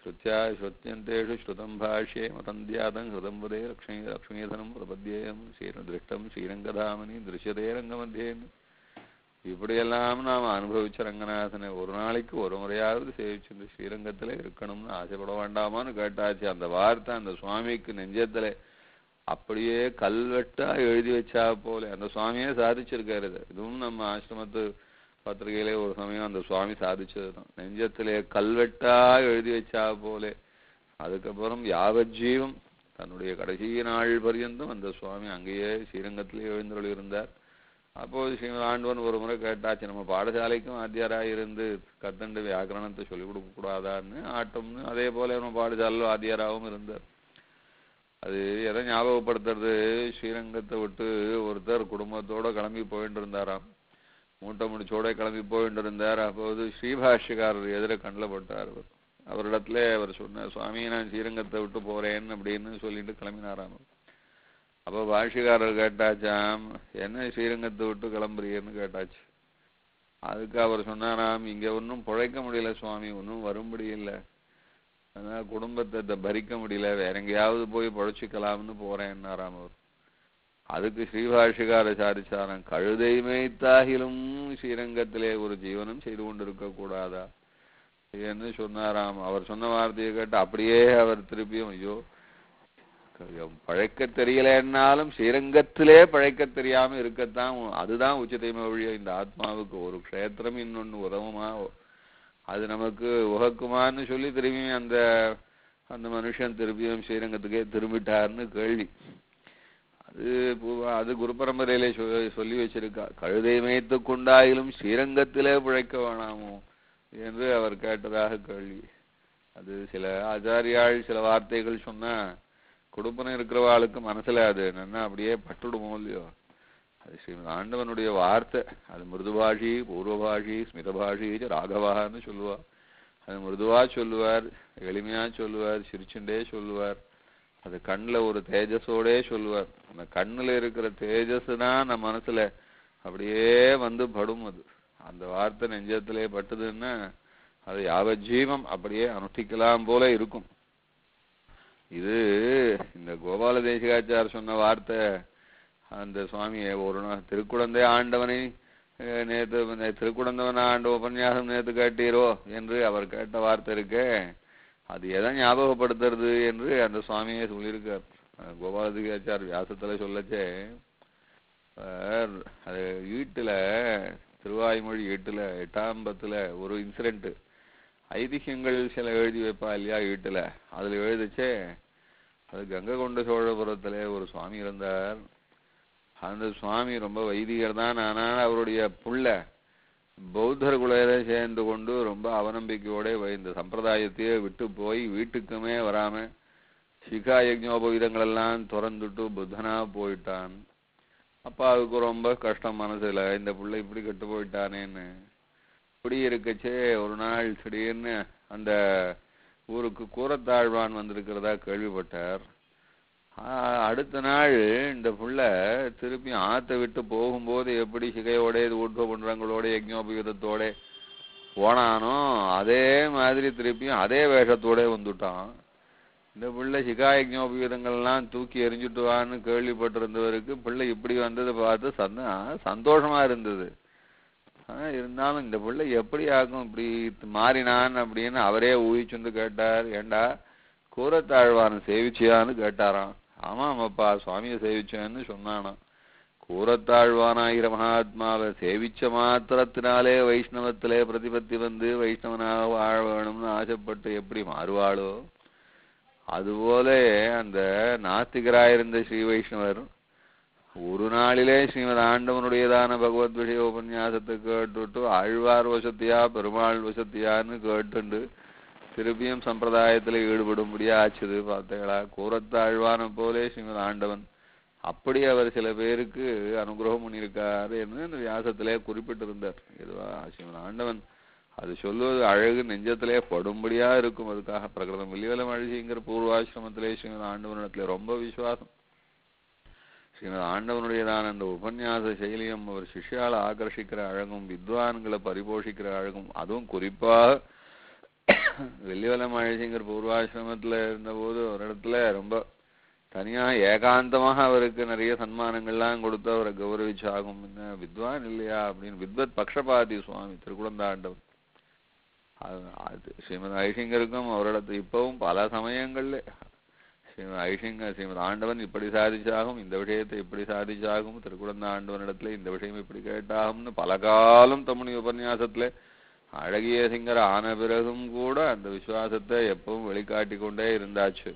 ஸ்ருத்யா ஸ்ருத்தியந்தேஷு ஸ்ருதம் பாஷ்யே மதந்தியாதம் ஹிருதம் வதே லக்ஷ்மீ லக்ஷ்மீதனம் பிரபத்யேயம் ஸ்ரீர திருஷ்டம் ஸ்ரீரங்கதாமனி திருஷ்யதே ரங்கமத்தியேன்னு இப்படியெல்லாம் நாம் அனுபவிச்ச ரங்கநாதனை ஒரு நாளைக்கு ஒரு முறையாவது சேவிச்சு இந்த ஸ்ரீரங்கத்துல இருக்கணும்னு ஆசைப்பட வேண்டாமான்னு கேட்டாச்சு அந்த வார்த்தை அந்த சுவாமிக்கு நெஞ்சத்துல அப்படியே கல்வெட்டா எழுதி வச்சா போல அந்த சுவாமியே சாதிச்சிருக்காரு இது இதுவும் நம்ம ஆசிரமத்து பத்திரிகையிலே ஒரு சமயம் அந்த சுவாமி சாதிச்சதுதான் நெஞ்சத்திலே கல்வெட்டா எழுதி வச்சா போலே அதுக்கப்புறம் யாவஜீவம் தன்னுடைய கடைசி நாள் பர்யந்தம் அந்த சுவாமி அங்கேயே ஸ்ரீரங்கத்திலே எழுந்தருள் இருந்தார் அப்போது ஸ்ரீமத் ஆண்டவன் ஒரு முறை கேட்டாச்சு நம்ம பாடசாலைக்கும் ஆத்தியாராக இருந்து கத்தண்டு வியாக்கரணத்தை சொல்லிக் கொடுக்க கூடாதான்னு ஆட்டம்னு அதே போல நம்ம பாடசாலையில் ஆத்தியாராகவும் இருந்தார் அது எதை ஞாபகப்படுத்துறது ஸ்ரீரங்கத்தை விட்டு ஒருத்தர் குடும்பத்தோட கிளம்பி போயிட்டு இருந்தாராம் மூட்டை முடிச்சோட கிளம்பி போயிட்டு இருந்தார் அப்போது ஸ்ரீபாஷ்யக்காரர் எதிர கண்ணில் பட்டார் அவர் அவரிடத்துல அவர் சொன்னார் சுவாமி நான் ஸ்ரீரங்கத்தை விட்டு போறேன் அப்படின்னு சொல்லிட்டு கிளம்பினாராம் அவர். அப்போ பாஷ்யக்காரர் கேட்டாச்சாம் என்ன ஸ்ரீரங்கத்தை விட்டு கிளம்புறீன்னு கேட்டாச்சு அதுக்கு அவர் சொன்னாராம் இங்க ஒன்றும் பிழைக்க முடியல சுவாமி ஒன்றும் வரும்படி இல்லை அதனால குடும்பத்தை த- பரிக்க முடியல வேற எங்கேயாவது போய் பொழைச்சிக்கலாம்னு போறேன்னாராம் அவர் அதுக்கு ஸ்ரீபாஷிகார சாரிச்சாரம் கழுதை மேய்த்தாகிலும் ஸ்ரீரங்கத்திலே ஒரு ஜீவனம் செய்து கொண்டிருக்க கூடாதா என்று சொன்னாராம் அவர் சொன்ன வார்த்தையை கேட்டு அப்படியே அவர் திருப்பியும் ஐயோ பழைக்க தெரியலன்னாலும் ஸ்ரீரங்கத்திலே பழைக்க தெரியாம இருக்கத்தான் உ- அதுதான் உச்சிதைமை ஒழிய இந்த ஆத்மாவுக்கு ஒரு க்ஷேத்திரம் இன்னொன்னு உதவுமா அது நமக்கு உகக்குமான்னு சொல்லி திரும்பியும் அந்த அந்த மனுஷன் திருப்பியும் ஸ்ரீரங்கத்துக்கே திரும்பிட்டார்னு கேள்வி அது பூவா- அது குரு பரம்பரையிலே சொ- சொல்லி வச்சிருக்கா கழுதை மேய்த்து கொண்டாயிலும் ஸ்ரீரங்கத்திலே பிழைக்க வேணாமோ என்று அவர் கேட்டதாக கேள்வி அது சில ஆச்சாரியாள் சில வார்த்தைகள் சொன்னா கொடுப்பன இருக்கிறவாளுக்கு மனசுல அது என்னன்னா அப்படியே பட்டுடுமோ இல்லையோ அது ஸ்ரீமத் ஆண்டவனுடைய வார்த்தை அது மிருதுபாஷி பூர்வபாஷி ஸ்மிதபாஷி ராகவான்னு சொல்லுவா அது மிருதுவா சொல்லுவார் எளிமையா சொல்லுவார் சிரிச்சுண்டே சொல்லுவார் அது கண்ணுல ஒரு தேஜஸோடே சொல்லுவார் அந்த கண்ணுல இருக்கிற தேஜஸ் தான் நம்ம மனசுல அப்படியே வந்து படும் அது அந்த வார்த்தை நெஞ்சத்திலே பட்டுதுன்னா அது யாவஜீவம் அப்படியே அனுஷ்டிக்கலாம் போல இருக்கும் இது இந்த கோபால தேசிகாச்சார் சொன்ன வார்த்தை அந்த சுவாமியை ஒரு நாள் திருக்குழந்தை ஆண்டவனை அஹ், நேத்து இந்த திருக்குழந்தவன் ஆண்ட உபன்யாசம் நேத்து கேட்டீரோ என்று அவர் கேட்ட வார்த்தை இருக்கே அது எதை ஞாபகப்படுத்துறது என்று அந்த சுவாமியே சொல்லியிருக்கார் அஹ், கோபால தேசிகாச்சார் வியாசத்துல சொல்லச்சே அஹ், அது வீட்டுல திருவாய்மொழி எட்டுல எட்டாம் பத்துல ஒரு இன்சிடென்ட் ஐதிஹ்யங்கள் சில எழுதி வைப்பா இல்லையா வீட்டுல அதுல எழுதிச்சே அது கங்கை கொண்ட சோழபுரத்துல ஒரு சுவாமி இருந்தார் அந்த சுவாமி ரொம்ப வைதிகர் தான் ஆனால் அவருடைய புள்ள பௌத்தர் குலையில சேர்ந்து கொண்டு ரொம்ப அவநம்பிக்கையோட வ- இந்த சம்பிரதாயத்தையே விட்டு போய் வீட்டுக்குமே வராம சிகா யஜ்ஞோபவீதங்கள் எல்லாம் திறந்துட்டு புத்தனா போயிட்டான் அப்பாவுக்கு ரொம்ப கஷ்டம் மனசுல இந்த புள்ள இப்படி கெட்டு போயிட்டானேன்னு இப்படி இருக்கச்சே ஒரு நாள் திடீர்னு அந்த ஊருக்கு கூரத்தாழ்வான் வந்திருக்கிறதா கேள்விப்பட்டார் ஆஹ் அடுத்த நாள் இந்த புள்ள திருப்பி ஆத்த விட்டு போகும்போது எப்படி சிகையோட ஊர்வ பண்றங்களோட யஜ்ஞோபயுதத்தோட போனானோ அதே மாதிரி திருப்பியும் அதே வேஷத்தோட வந்துட்டான் இந்த பிள்ளை சிகா யஜ்ஞோபயுதங்கள்லாம் தூக்கி எறிஞ்சிட்டு வான்னு கேள்விப்பட்டிருந்தவருக்கு பிள்ளை இப்படி வந்ததை பார்த்து சந்த சந்தோஷமா இருந்தது ஆனா இருந்தாலும் இந்த பிள்ளை எப்படி ஆகும் இப்படி மாறினான் அப்படின்னு அவரே ஊகிச்சுண்டு கேட்டார் ஏண்டா கூரத்தாழ்வான் சேவிச்சியான்னு கேட்டாராம் ஆமாமப்பா சுவாமியை சேவிச்சேன்னு சொன்னானாம் கூரத்தாழ்வானாகிற மகாத்மாவை சேவிச்ச மாத்திரத்தினாலே வைஷ்ணவத்திலே பிரதிபத்தி வந்து வைஷ்ணவனாக வாழ வேணும்னு ஆசைப்பட்டு எப்படி மாறுவாளோ அதுபோல அந்த நாஸ்திகராயிருந்த ஸ்ரீ வைஷ்ணவர் ஒரு நாளிலே ஸ்ரீமத் ஆண்டவனுடையதான பகவத் விஷய உபன்யாசத்தை கேட்டுட்டு ஆழ்வார் வசத்தியா பெருமாள் வசத்தியான்னு கேட்டுண்டு திருப்பியும் சம்பிரதாயத்துல ஈடுபடும்படியா ஆச்சுது பார்த்தீங்களா கூரத்தாழ்வான போலே ஸ்ரீமத் ஆண்டவன் அப்படி அவர் சில பேருக்கு அனுகிரகம் பண்ணியிருக்காரு என்று இந்த வியாசத்திலே குறிப்பிட்டிருந்தார் இதுவா ஸ்ரீமத் ஆண்டவன் அது சொல்லுவது அழகு நெஞ்சத்திலே படும்படியா இருக்கும் அதுக்காக பிரகிருதம் வெளிவலம் அழகிங்கிற பூர்வாசிரமத்திலே ஸ்ரீமத் ஆண்டவனிடத்துல ரொம்ப விசுவாசம் ஸ்ரீமத் ஆண்டவனுடையதான அந்த உபன்யாச செயலியும் அவர் சிஷ்யால ஆகர்ஷிக்கிற அழகும் வித்வான்களை பரிபோஷிக்கிற அழகும் அதுவும் குறிப்பாக வெள்ளிவல மழைசிங்கர் பூர்வாசிரமத்துல இருந்தபோது ஒரு இடத்துல ரொம்ப தனியா ஏகாந்தமாக அவருக்கு நிறைய சன்மானங்கள்லாம் கொடுத்து அவரை கௌரவிச்சாகும் என்ன வித்வான் இல்லையா அப்படின்னு வித்வத் பக்ஷபாதி சுவாமி திருக்குழந்தாண்டவர் அது அது ஸ்ரீமத் ஐஷிங்கருக்கும் அவரிடத்து இப்பவும் பல சமயங்கள்ல ஸ்ரீமத் ஐஷிங்க ஸ்ரீமத் ஆண்டவன் இப்படி சாதிச்சாகும் இந்த விஷயத்தை இப்படி சாதிச்சாகும் திருக்குழந்த ஆண்டவனிடத்துல இந்த விஷயம் இப்படி கேட்டாகும்னு பல காலம் தம்முனி உபன்யாசத்துல அழகிய சிங்கர் ஆன பிறகும் கூட அந்த விசுவாசத்தை எப்பவும் வெளிக்காட்டி கொண்டே இருந்தாச்சு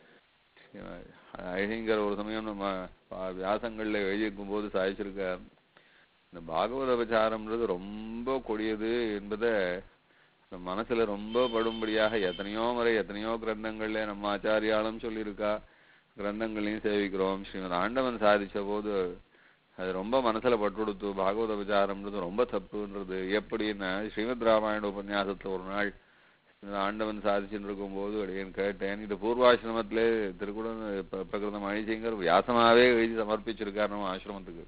ஐசிங்கர் ஒரு சமயம் நம்ம பா- வியாசங்கள்ல எழுதியிருக்கும் போது சாதிச்சிருக்கார் இந்த பாகவத விசாரம்ன்றது ரொம்ப கொடியது என்பதை இந்த மனசுல ரொம்ப படும்படியாக எத்தனையோ முறை எத்தனையோ கிரந்தங்கள்ல நம்ம ஆச்சாரியாலும் சொல்லியிருக்கா கிரந்தங்களையும் சேவிக்கிறோம் ஸ்ரீமத் ஆண்டவன் சாதிச்ச போது அது ரொம்ப மனசுல பட்டுடுத்து பாகவத விசாரம்ன்றது ரொம்ப தப்புன்றது எப்படின்னா ஸ்ரீமத் ராமாயண உபன்யாசத்துல ஒரு நாள் இந்த ஆண்டவன் சாதிச்சுட்டு இருக்கும்போது அடியேன் கேட்டேன் இது பூர்வாசிரமத்திலே திருக்குடன் ப- பிரகிருதம் அழிச்சிங்கர் வியாசமாவே எழுதி சமர்ப்பிச்சிருக்கார் நம்ம ஆசிரமத்துக்கு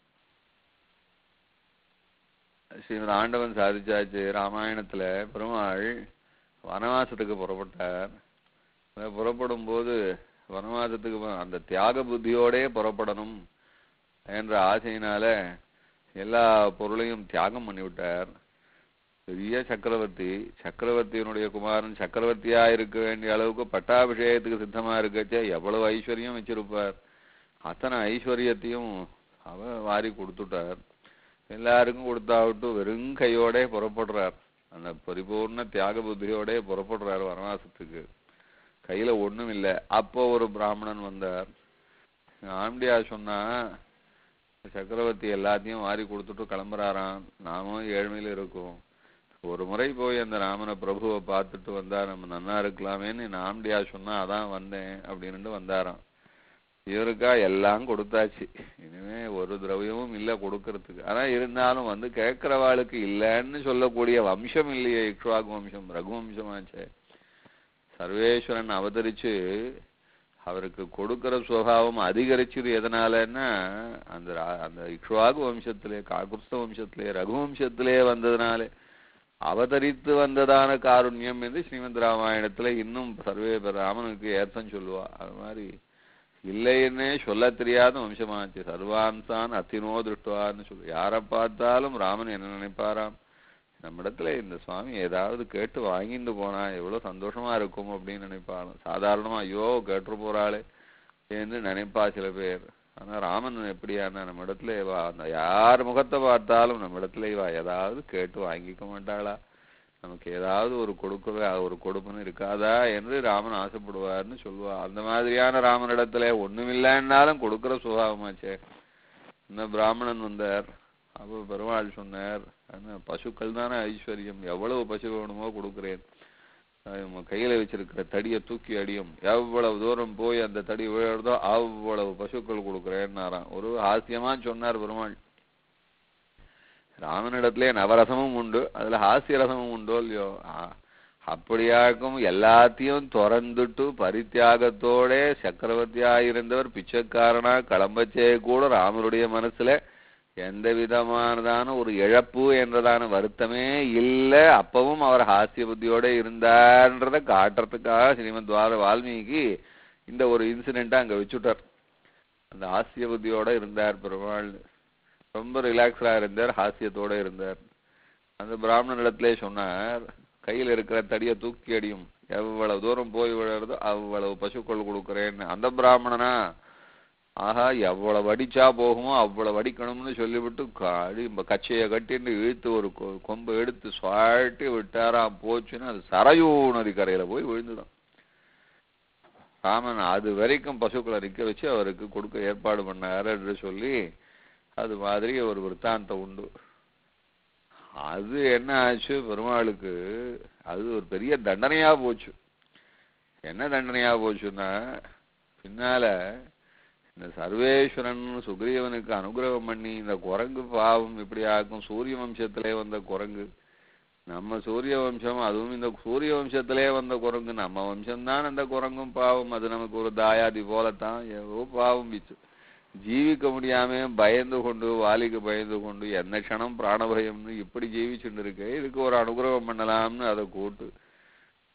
ஸ்ரீமத் ஆண்டவன் சாதிச்சாச்சு ராமாயணத்துல பெருமாள் வனவாசத்துக்கு புறப்பட்டார் அஹ் புறப்படும் போது வனவாசத்துக்கு போ- அந்த தியாக புத்தியோடே புறப்படணும் என்ற ஆசையினால எல்லா பொருளையும் தியாகம் பண்ணிவிட்டார் பெரிய சக்கரவர்த்தி சக்கரவர்த்தியினுடைய குமாரன் சக்கரவர்த்தியா இருக்க வேண்டிய அளவுக்கு பட்டாபிஷேகத்துக்கு சித்தமா இருக்கச்சே எவ்வளவு ஐஸ்வர்யம் வச்சிருப்பார் அத்தனை ஐஸ்வர்யத்தையும் அவர் வாரி கொடுத்துட்டார் எல்லாருக்கும் கொடுத்தாவிட்டு வெறும் கையோட புறப்படுறார் அந்த பரிபூர்ண தியாக புத்தியோட புறப்படுறார் வனவாசத்துக்கு கையில ஒண்ணும் இல்ல அப்போ ஒரு பிராமணன் வந்தார் ஆம்டியா சொன்னா சக்கரவர்த்தி எல்லாத்தையும் வாரி கொடுத்துட்டு கிளம்புறாராம் நாமும் ஏழ்மையில இருக்கோம் ஒரு முறை போய் அந்த ராமனை பிரபுவை பார்த்துட்டு வந்தா நம்ம நன்னா இருக்கலாமேன்னு நாம்டியா சொன்னா அதான் வந்தேன் அப்படின்னுட்டு வந்தாராம் இவருக்கா எல்லாம் கொடுத்தாச்சு இனிமே ஒரு திரவியமும் இல்ல கொடுக்கறதுக்கு ஆனா இருந்தாலும் வந்து கேட்கிறவாளுக்கு இல்லைன்னு சொல்லக்கூடிய வம்சம் இல்லையே இக்ஷ்வாகு வம்சம் ரகுவம்சமாச்சே சர்வேஸ்வரன் அவதரிச்சு அவருக்கு கொடுக்கிற சுவாவம் அதிகரிச்சது எதனாலன்னா அந்த ரா- அந்த இக்ஷ்வாகு வம்சத்திலே காகுப்த வம்சத்திலே ரகுவம்சத்திலே வந்ததுனாலே அவதரித்து வந்ததான காருண்யம் என்று ஸ்ரீமத் ராமாயணத்துல இன்னும் சர்வே ராமனுக்கு ஏத்தம் சொல்லுவா அது மாதிரி இல்லைன்னே சொல்ல தெரியாத வம்சமாச்சு சர்வான்சான் அத்தினோ திருஷ்டுவான்னு சொல்லு யாரை பார்த்தாலும் ராமன் என்ன நினைப்பாராம் நம்மிடத்துல இந்த சுவாமி ஏதாவது கேட்டு வாங்கிட்டு போனா எவ்வளவு சந்தோஷமா இருக்கும் அப்படின்னு நினைப்பாலும் சாதாரணமா ஐயோ கேட்டு போறாளே என்று நினைப்பா சில பேர் ஆனா ராமன் எப்படியான நம்ம இடத்துல இவா அந்த யார் முகத்தை பார்த்தாலும் நம்ம இடத்துல இவா ஏதாவது கேட்டு வாங்கிக்க மாட்டாளா நமக்கு ஏதாவது ஒரு கொடுக்க ஒரு கொடுப்புன்னு இருக்காதா என்று ராமன் ஆசைப்படுவார்னு சொல்லுவா அந்த மாதிரியான ராமனிடத்துல ஒண்ணுமில்லைன்னாலும் கொடுக்கிற சுபாவமாச்சே இந்த பிராமணன் வந்தார் அப்போ பெருமாள் சொன்னார் என்ன பசுக்கள் தானே ஐஸ்வர்யம் எவ்வளவு பசு வேணுமோ கொடுக்கிறேன் அஹ் உங்க கையில வச்சிருக்கிற தடியை தூக்கி அடியும் எவ்வளவு தூரம் போய் அந்த தடி விழுறதோ அவ்வளவு பசுக்கள் கொடுக்கிறேன்னாராம் ஒரு ஹாஸ்யமா சொன்னார் பெருமாள் ராமனிடத்திலே நவரசமும் உண்டு அதுல ஹாஸ்ய ரசமும் உண்டோ இல்லையோ ஆ, அப்படியாக்கும் எல்லாத்தையும் திறந்துட்டு பரித்தியாகத்தோட சக்கரவர்த்தியா இருந்தவர் பிச்சைக்காரனா கிளம்பச்சே கூட ராமருடைய மனசுல எந்த விதமானதான ஒரு இழப்பு என்றதான வருத்தமே இல்ல அப்பவும் அவர் ஹாஸ்ய புத்தியோட இருந்தார்ன்றத காட்டுறதுக்காக ஸ்ரீமத் வார வால்மீகி இந்த ஒரு இன்சிடென்ட்டை அங்க வச்சுட்டார் அந்த ஹாஸ்ய புத்தியோட இருந்தார் பெருமாள் ரொம்ப ரிலாக்ஸ்டா இருந்தார் ஹாஸ்யத்தோட இருந்தார் அந்த பிராமணன் இடத்திலே சொன்னார் கையில இருக்கிற தடியை தூக்கி அடியும் எவ்வளவு தூரம் போய் விழுறதோ அவ்வளவு பசுக்கள் கொடுக்கிறேன்னு அந்த பிராமணனா ஆஹா எவ்வளவு அடிச்சா போகுமோ அவ்வளவு அடிக்கணும்னு சொல்லிவிட்டு அடி கச்சையை கட்டின்னு இழுத்து ஒரு கொ- கொம்பு எடுத்து சுவாட்டி விட்டாராம் போச்சுன்னு அது சரையூ நதி கரையில போய் விழுந்துடும் ராமன் அது வரைக்கும் பசுக்களை நிக்க வச்சு அவருக்கு கொடுக்க ஏற்பாடு பண்ணாரு என்று சொல்லி அது மாதிரி ஒரு விற்த்தாந்தம் உண்டு அது என்ன ஆச்சு பெருமாளுக்கு அது ஒரு பெரிய தண்டனையா போச்சு என்ன தண்டனையா போச்சுன்னா பின்னால இந்த சர்வேஸ்வரன் சுக்ரீவனுக்கு அனுகிரகம் பண்ணி இந்த குரங்கு பாவம் இப்படி ஆக்கும் சூரிய வம்சத்திலே வந்த குரங்கு நம்ம சூரிய வம்சம் அதுவும் இந்த சூரிய வம்சத்திலே வந்த குரங்கு நம்ம வம்சம்தான் அந்த குரங்கும் பாவம் அது நமக்கு ஒரு தாயாதி போலத்தான் ஏதோ பாவம் பிச்சு ஜீவிக்க முடியாம பயந்து கொண்டு வாலிக்கு பயந்து கொண்டு எந்த க்ஷணம் பிராணபயம்னு இப்படி ஜீவிச்சுட்டு இருக்கு இதுக்கு ஒரு அனுகிரகம் பண்ணலாம்னு அதை கூட்டு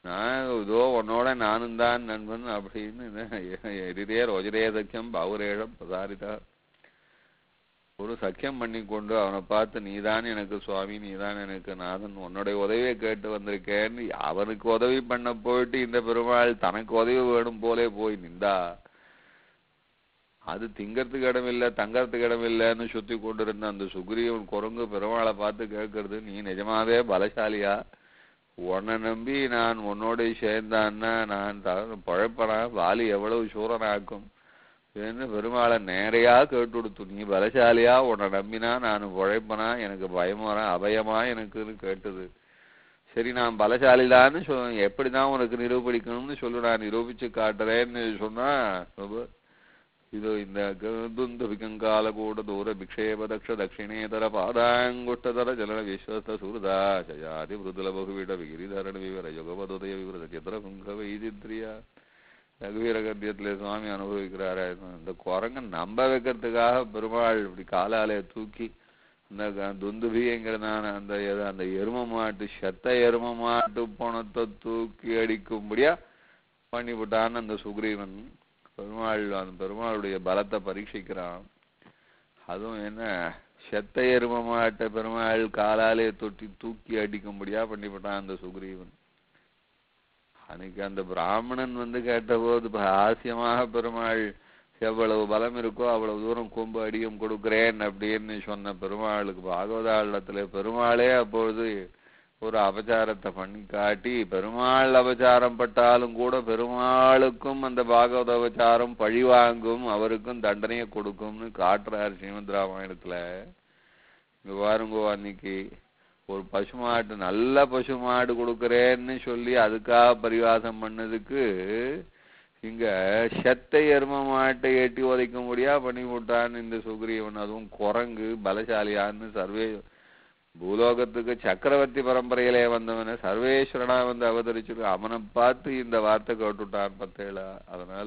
நான் இதோ உன்னோட நானும் தான் நண்பன் அப்படின்னு எதிரே ரோஜரே சக்கியம் பௌரேஷம் பிரசாரிதா ஒரு சக்கியம் பண்ணி கொண்டு அவனை பார்த்து நீதான் எனக்கு சுவாமி நீதான் எனக்கு நாதன் உன்னுடைய உதவியை கேட்டு வந்திருக்கேன்னு அவனுக்கு உதவி பண்ண போயிட்டு இந்த பெருமாள் தனக்கு உதவி வேணும் போலே போய் நின்றா அது திங்கறதுக்கு இடம் இல்ல தங்கறதுக்கு இடம் இல்லைன்னு சுத்தி கொண்டிருந்த அந்த சுக்ரீவன் குரங்கு பெருமாளை பார்த்து கேட்கறது நீ நிஜமாவே பலசாலியா உன்னை நம்பி நான் உன்னோட சேர்ந்தான்னா நான் த- பழப்பனா வாலி எவ்வளவு சூரனாக்கும் என்று பெருமாளை நேரையா கேட்டு கொடுத்து நீ பலசாலியா உன்னை நம்பினா நான் உழைப்பனா எனக்கு பயமா அபயமா எனக்குன்னு கேட்டது சரி நான் பலசாலிதான்னு சொல் எப்படிதான் உனக்கு நிரூபிக்கணும்னு சொல்லு நான் நிரூபிச்சு காட்டுறேன்னு சொன்னா ரொம்ப இதோ இந்த துந்து விகங்கால கூட தூர விக்ஷேப தக்ஷ தட்சிணேதர பாதாங்குஷ்டதர ஜலன விஸ்வஸ்த சூரதா ஜயாதி மிருதுல பகுவிட விகிரிதரண விவர யுகபதுதய விவர சித்திர புங்க வைதித்ரியா ரகுவீர கத்தியத்துல சுவாமி அனுபவிக்கிறாரு இந்த குரங்க நம்ப வைக்கிறதுக்காக பெருமாள் இப்படி காலாலே தூக்கி அந்த க- துந்துபிங்கிறதான அந்த எது- அந்த எரும மாட்டு செத்த எரும மாட்டு பணத்தை தூக்கி அடிக்கும்படியா பண்ணிவிட்டான்னு அந்த சுக்ரீவன் பெருமாள் அந்த பெருமாளுடைய பலத்தை பரீட்சிக்கிறான் அதுவும் என்ன செத்த எரும மாட்டை பெருமாள் காலாலே தொட்டி தூக்கி அடிக்கும்படியா பண்ணிவிட்டான் அந்த சுக்ரீவன் அன்னைக்கு அந்த பிராமணன் வந்து கேட்டபோது ப- ஹாஸ்யமாக பெருமாள் எவ்வளவு பலம் இருக்கோ அவ்வளவு தூரம் கொம்பு அடியும் கொடுக்கிறேன் அப்படின்னு சொன்ன பெருமாளுக்கு பாகவதாளத்துல பெருமாளே அப்பொழுது ஒரு அபச்சாரத்தை பண்ணி காட்டி பெருமாள் அபச்சாரம் பட்டாலும் கூட பெருமாளுக்கும் அந்த பாகவத அபச்சாரம் பழி வாங்கும் அவருக்கும் தண்டனையை கொடுக்கும்னு காட்டுறார் ஸ்ரீமத் ராமாயணத்துல இங்க பாருங்கோ அன்னைக்கு ஒரு பசுமாட்டு நல்ல பசுமாடு கொடுக்கறேன்னு சொல்லி அதுக்காக பரிவாசம் பண்ணதுக்கு இங்க செத்த எரும மாட்டை எட்டி உதைக்க முடியா பண்ணி விட்டான்னு இந்த சுக்ரீவன் அதுவும் குரங்கு பலசாலியான்னு சர்வே பூலோகத்துக்கு சக்கரவர்த்தி பரம்பரையிலே வந்தவன சர்வேஸ்வரனா வந்து அவதரிச்சு அவனை பார்த்து இந்த வார்த்தை கேட்டுட்டான் பத்தேளா அதனால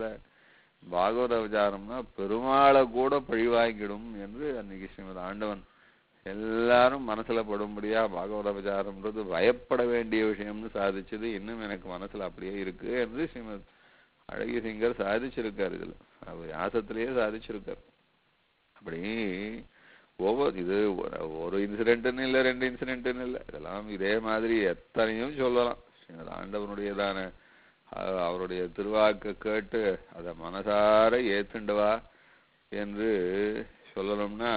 பாகவத விசாரம்னா பெருமாளை கூட பழிவாங்கிடும் என்று அன்னைக்கு ஸ்ரீமத் ஆண்டவன் எல்லாரும் மனசுல படும்படியா பாகவத விசாரம்ன்றது பயப்பட வேண்டிய விஷயம்னு சாதிச்சது இன்னும் எனக்கு மனசுல அப்படியே இருக்கு என்று ஸ்ரீமத் அழகிய சிங்கர் சாதிச்சிருக்காரு இதுல அவர் யாசத்திலேயே சாதிச்சிருக்காரு அப்படி ஒவ்வொரு இது ஒரு- ஒரு இன்சிடென்ட்னு இல்லை ரெண்டு இன்சிடென்ட்னு இல்லை இதெல்லாம் இதே மாதிரி எத்தனையும் சொல்லலாம் ஸ்ரீமத் ஆண்டவனுடையதான அஹ், அவருடைய திருவாக்க கேட்டு அதை மனசார ஏத்துண்டவா என்று சொல்லணும்னா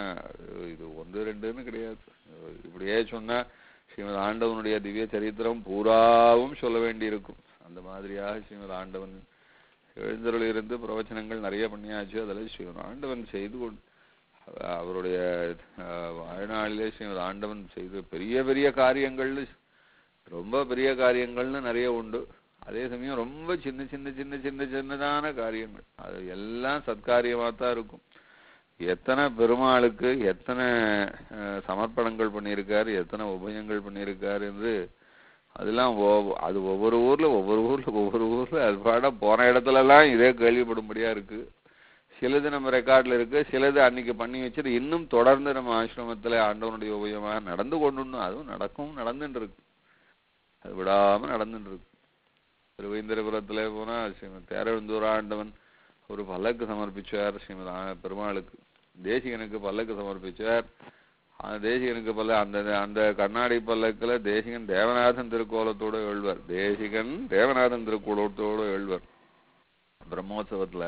இது ஒன்று ரெண்டுன்னு கிடையாது இப்படியே சொன்னா ஸ்ரீமத் ஆண்டவனுடைய திவ்ய சரித்திரம் பூராவும் சொல்ல வேண்டியிருக்கும் அந்த மாதிரியாக ஸ்ரீமத் ஆண்டவன் எழுந்தருள் இருந்து பிரவச்சனங்கள் நிறைய பண்ணியாச்சு அதில் ஸ்ரீமத் ஆண்டவன் செய்து கொண்டு அவ- அவருடைய அஹ், வாழ்நாளிலே ஸ்ரீமத் ஆண்டவன் செய்த பெரிய பெரிய காரியங்கள்னு ரொம்ப பெரிய காரியங்கள்னு நிறைய உண்டு அதே சமயம் ரொம்ப சின்ன சின்ன சின்ன சின்ன சின்னதான காரியங்கள் அது எல்லாம் சத்காரியமாக தான் இருக்கும் எத்தனை பெருமாளுக்கு எத்தனை அஹ், சமர்ப்பணங்கள் பண்ணியிருக்காரு எத்தனை உபயங்கள் பண்ணியிருக்காரு என்று அதெல்லாம் ஒவ்- அது ஒவ்வொரு ஊர்ல ஒவ்வொரு ஊர்ல ஒவ்வொரு ஊர்ல அது பாட போன இடத்துல எல்லாம் இதே கேள்விப்படும்படியா இருக்கு சிலது நம்ம ரெக்கார்ட்ல இருக்கு சிலது அன்னைக்கு பண்ணி வச்சது இன்னும் தொடர்ந்து நம்ம ஆசிரமத்துல ஆண்டவனுடைய உபயமாக நடந்து கொண்டு அதுவும் நடக்கும் நடந்துட்டு இருக்கு அது விடாம நடந்துட்டு இருக்கு திருவேந்திரபுரத்துல போனா ஸ்ரீமத் தேரழுந்தூர் ஆண்டவன் ஒரு பல்லக்கு சமர்ப்பிச்சார் ஸ்ரீமத் ஆ- பெருமாளுக்கு தேசிகனுக்கு பல்லக்கு சமர்ப்பிச்சார் அந்த தேசிகனுக்கு பல்ல அந்த அந்த கண்ணாடி பல்லக்குல தேசிகன் தேவநாதன் திருக்கோலத்தோட எழுவர் தேசிகன் தேவநாதன் திருக்கோலத்தோட எழுவர் பிரம்மோற்சவத்துல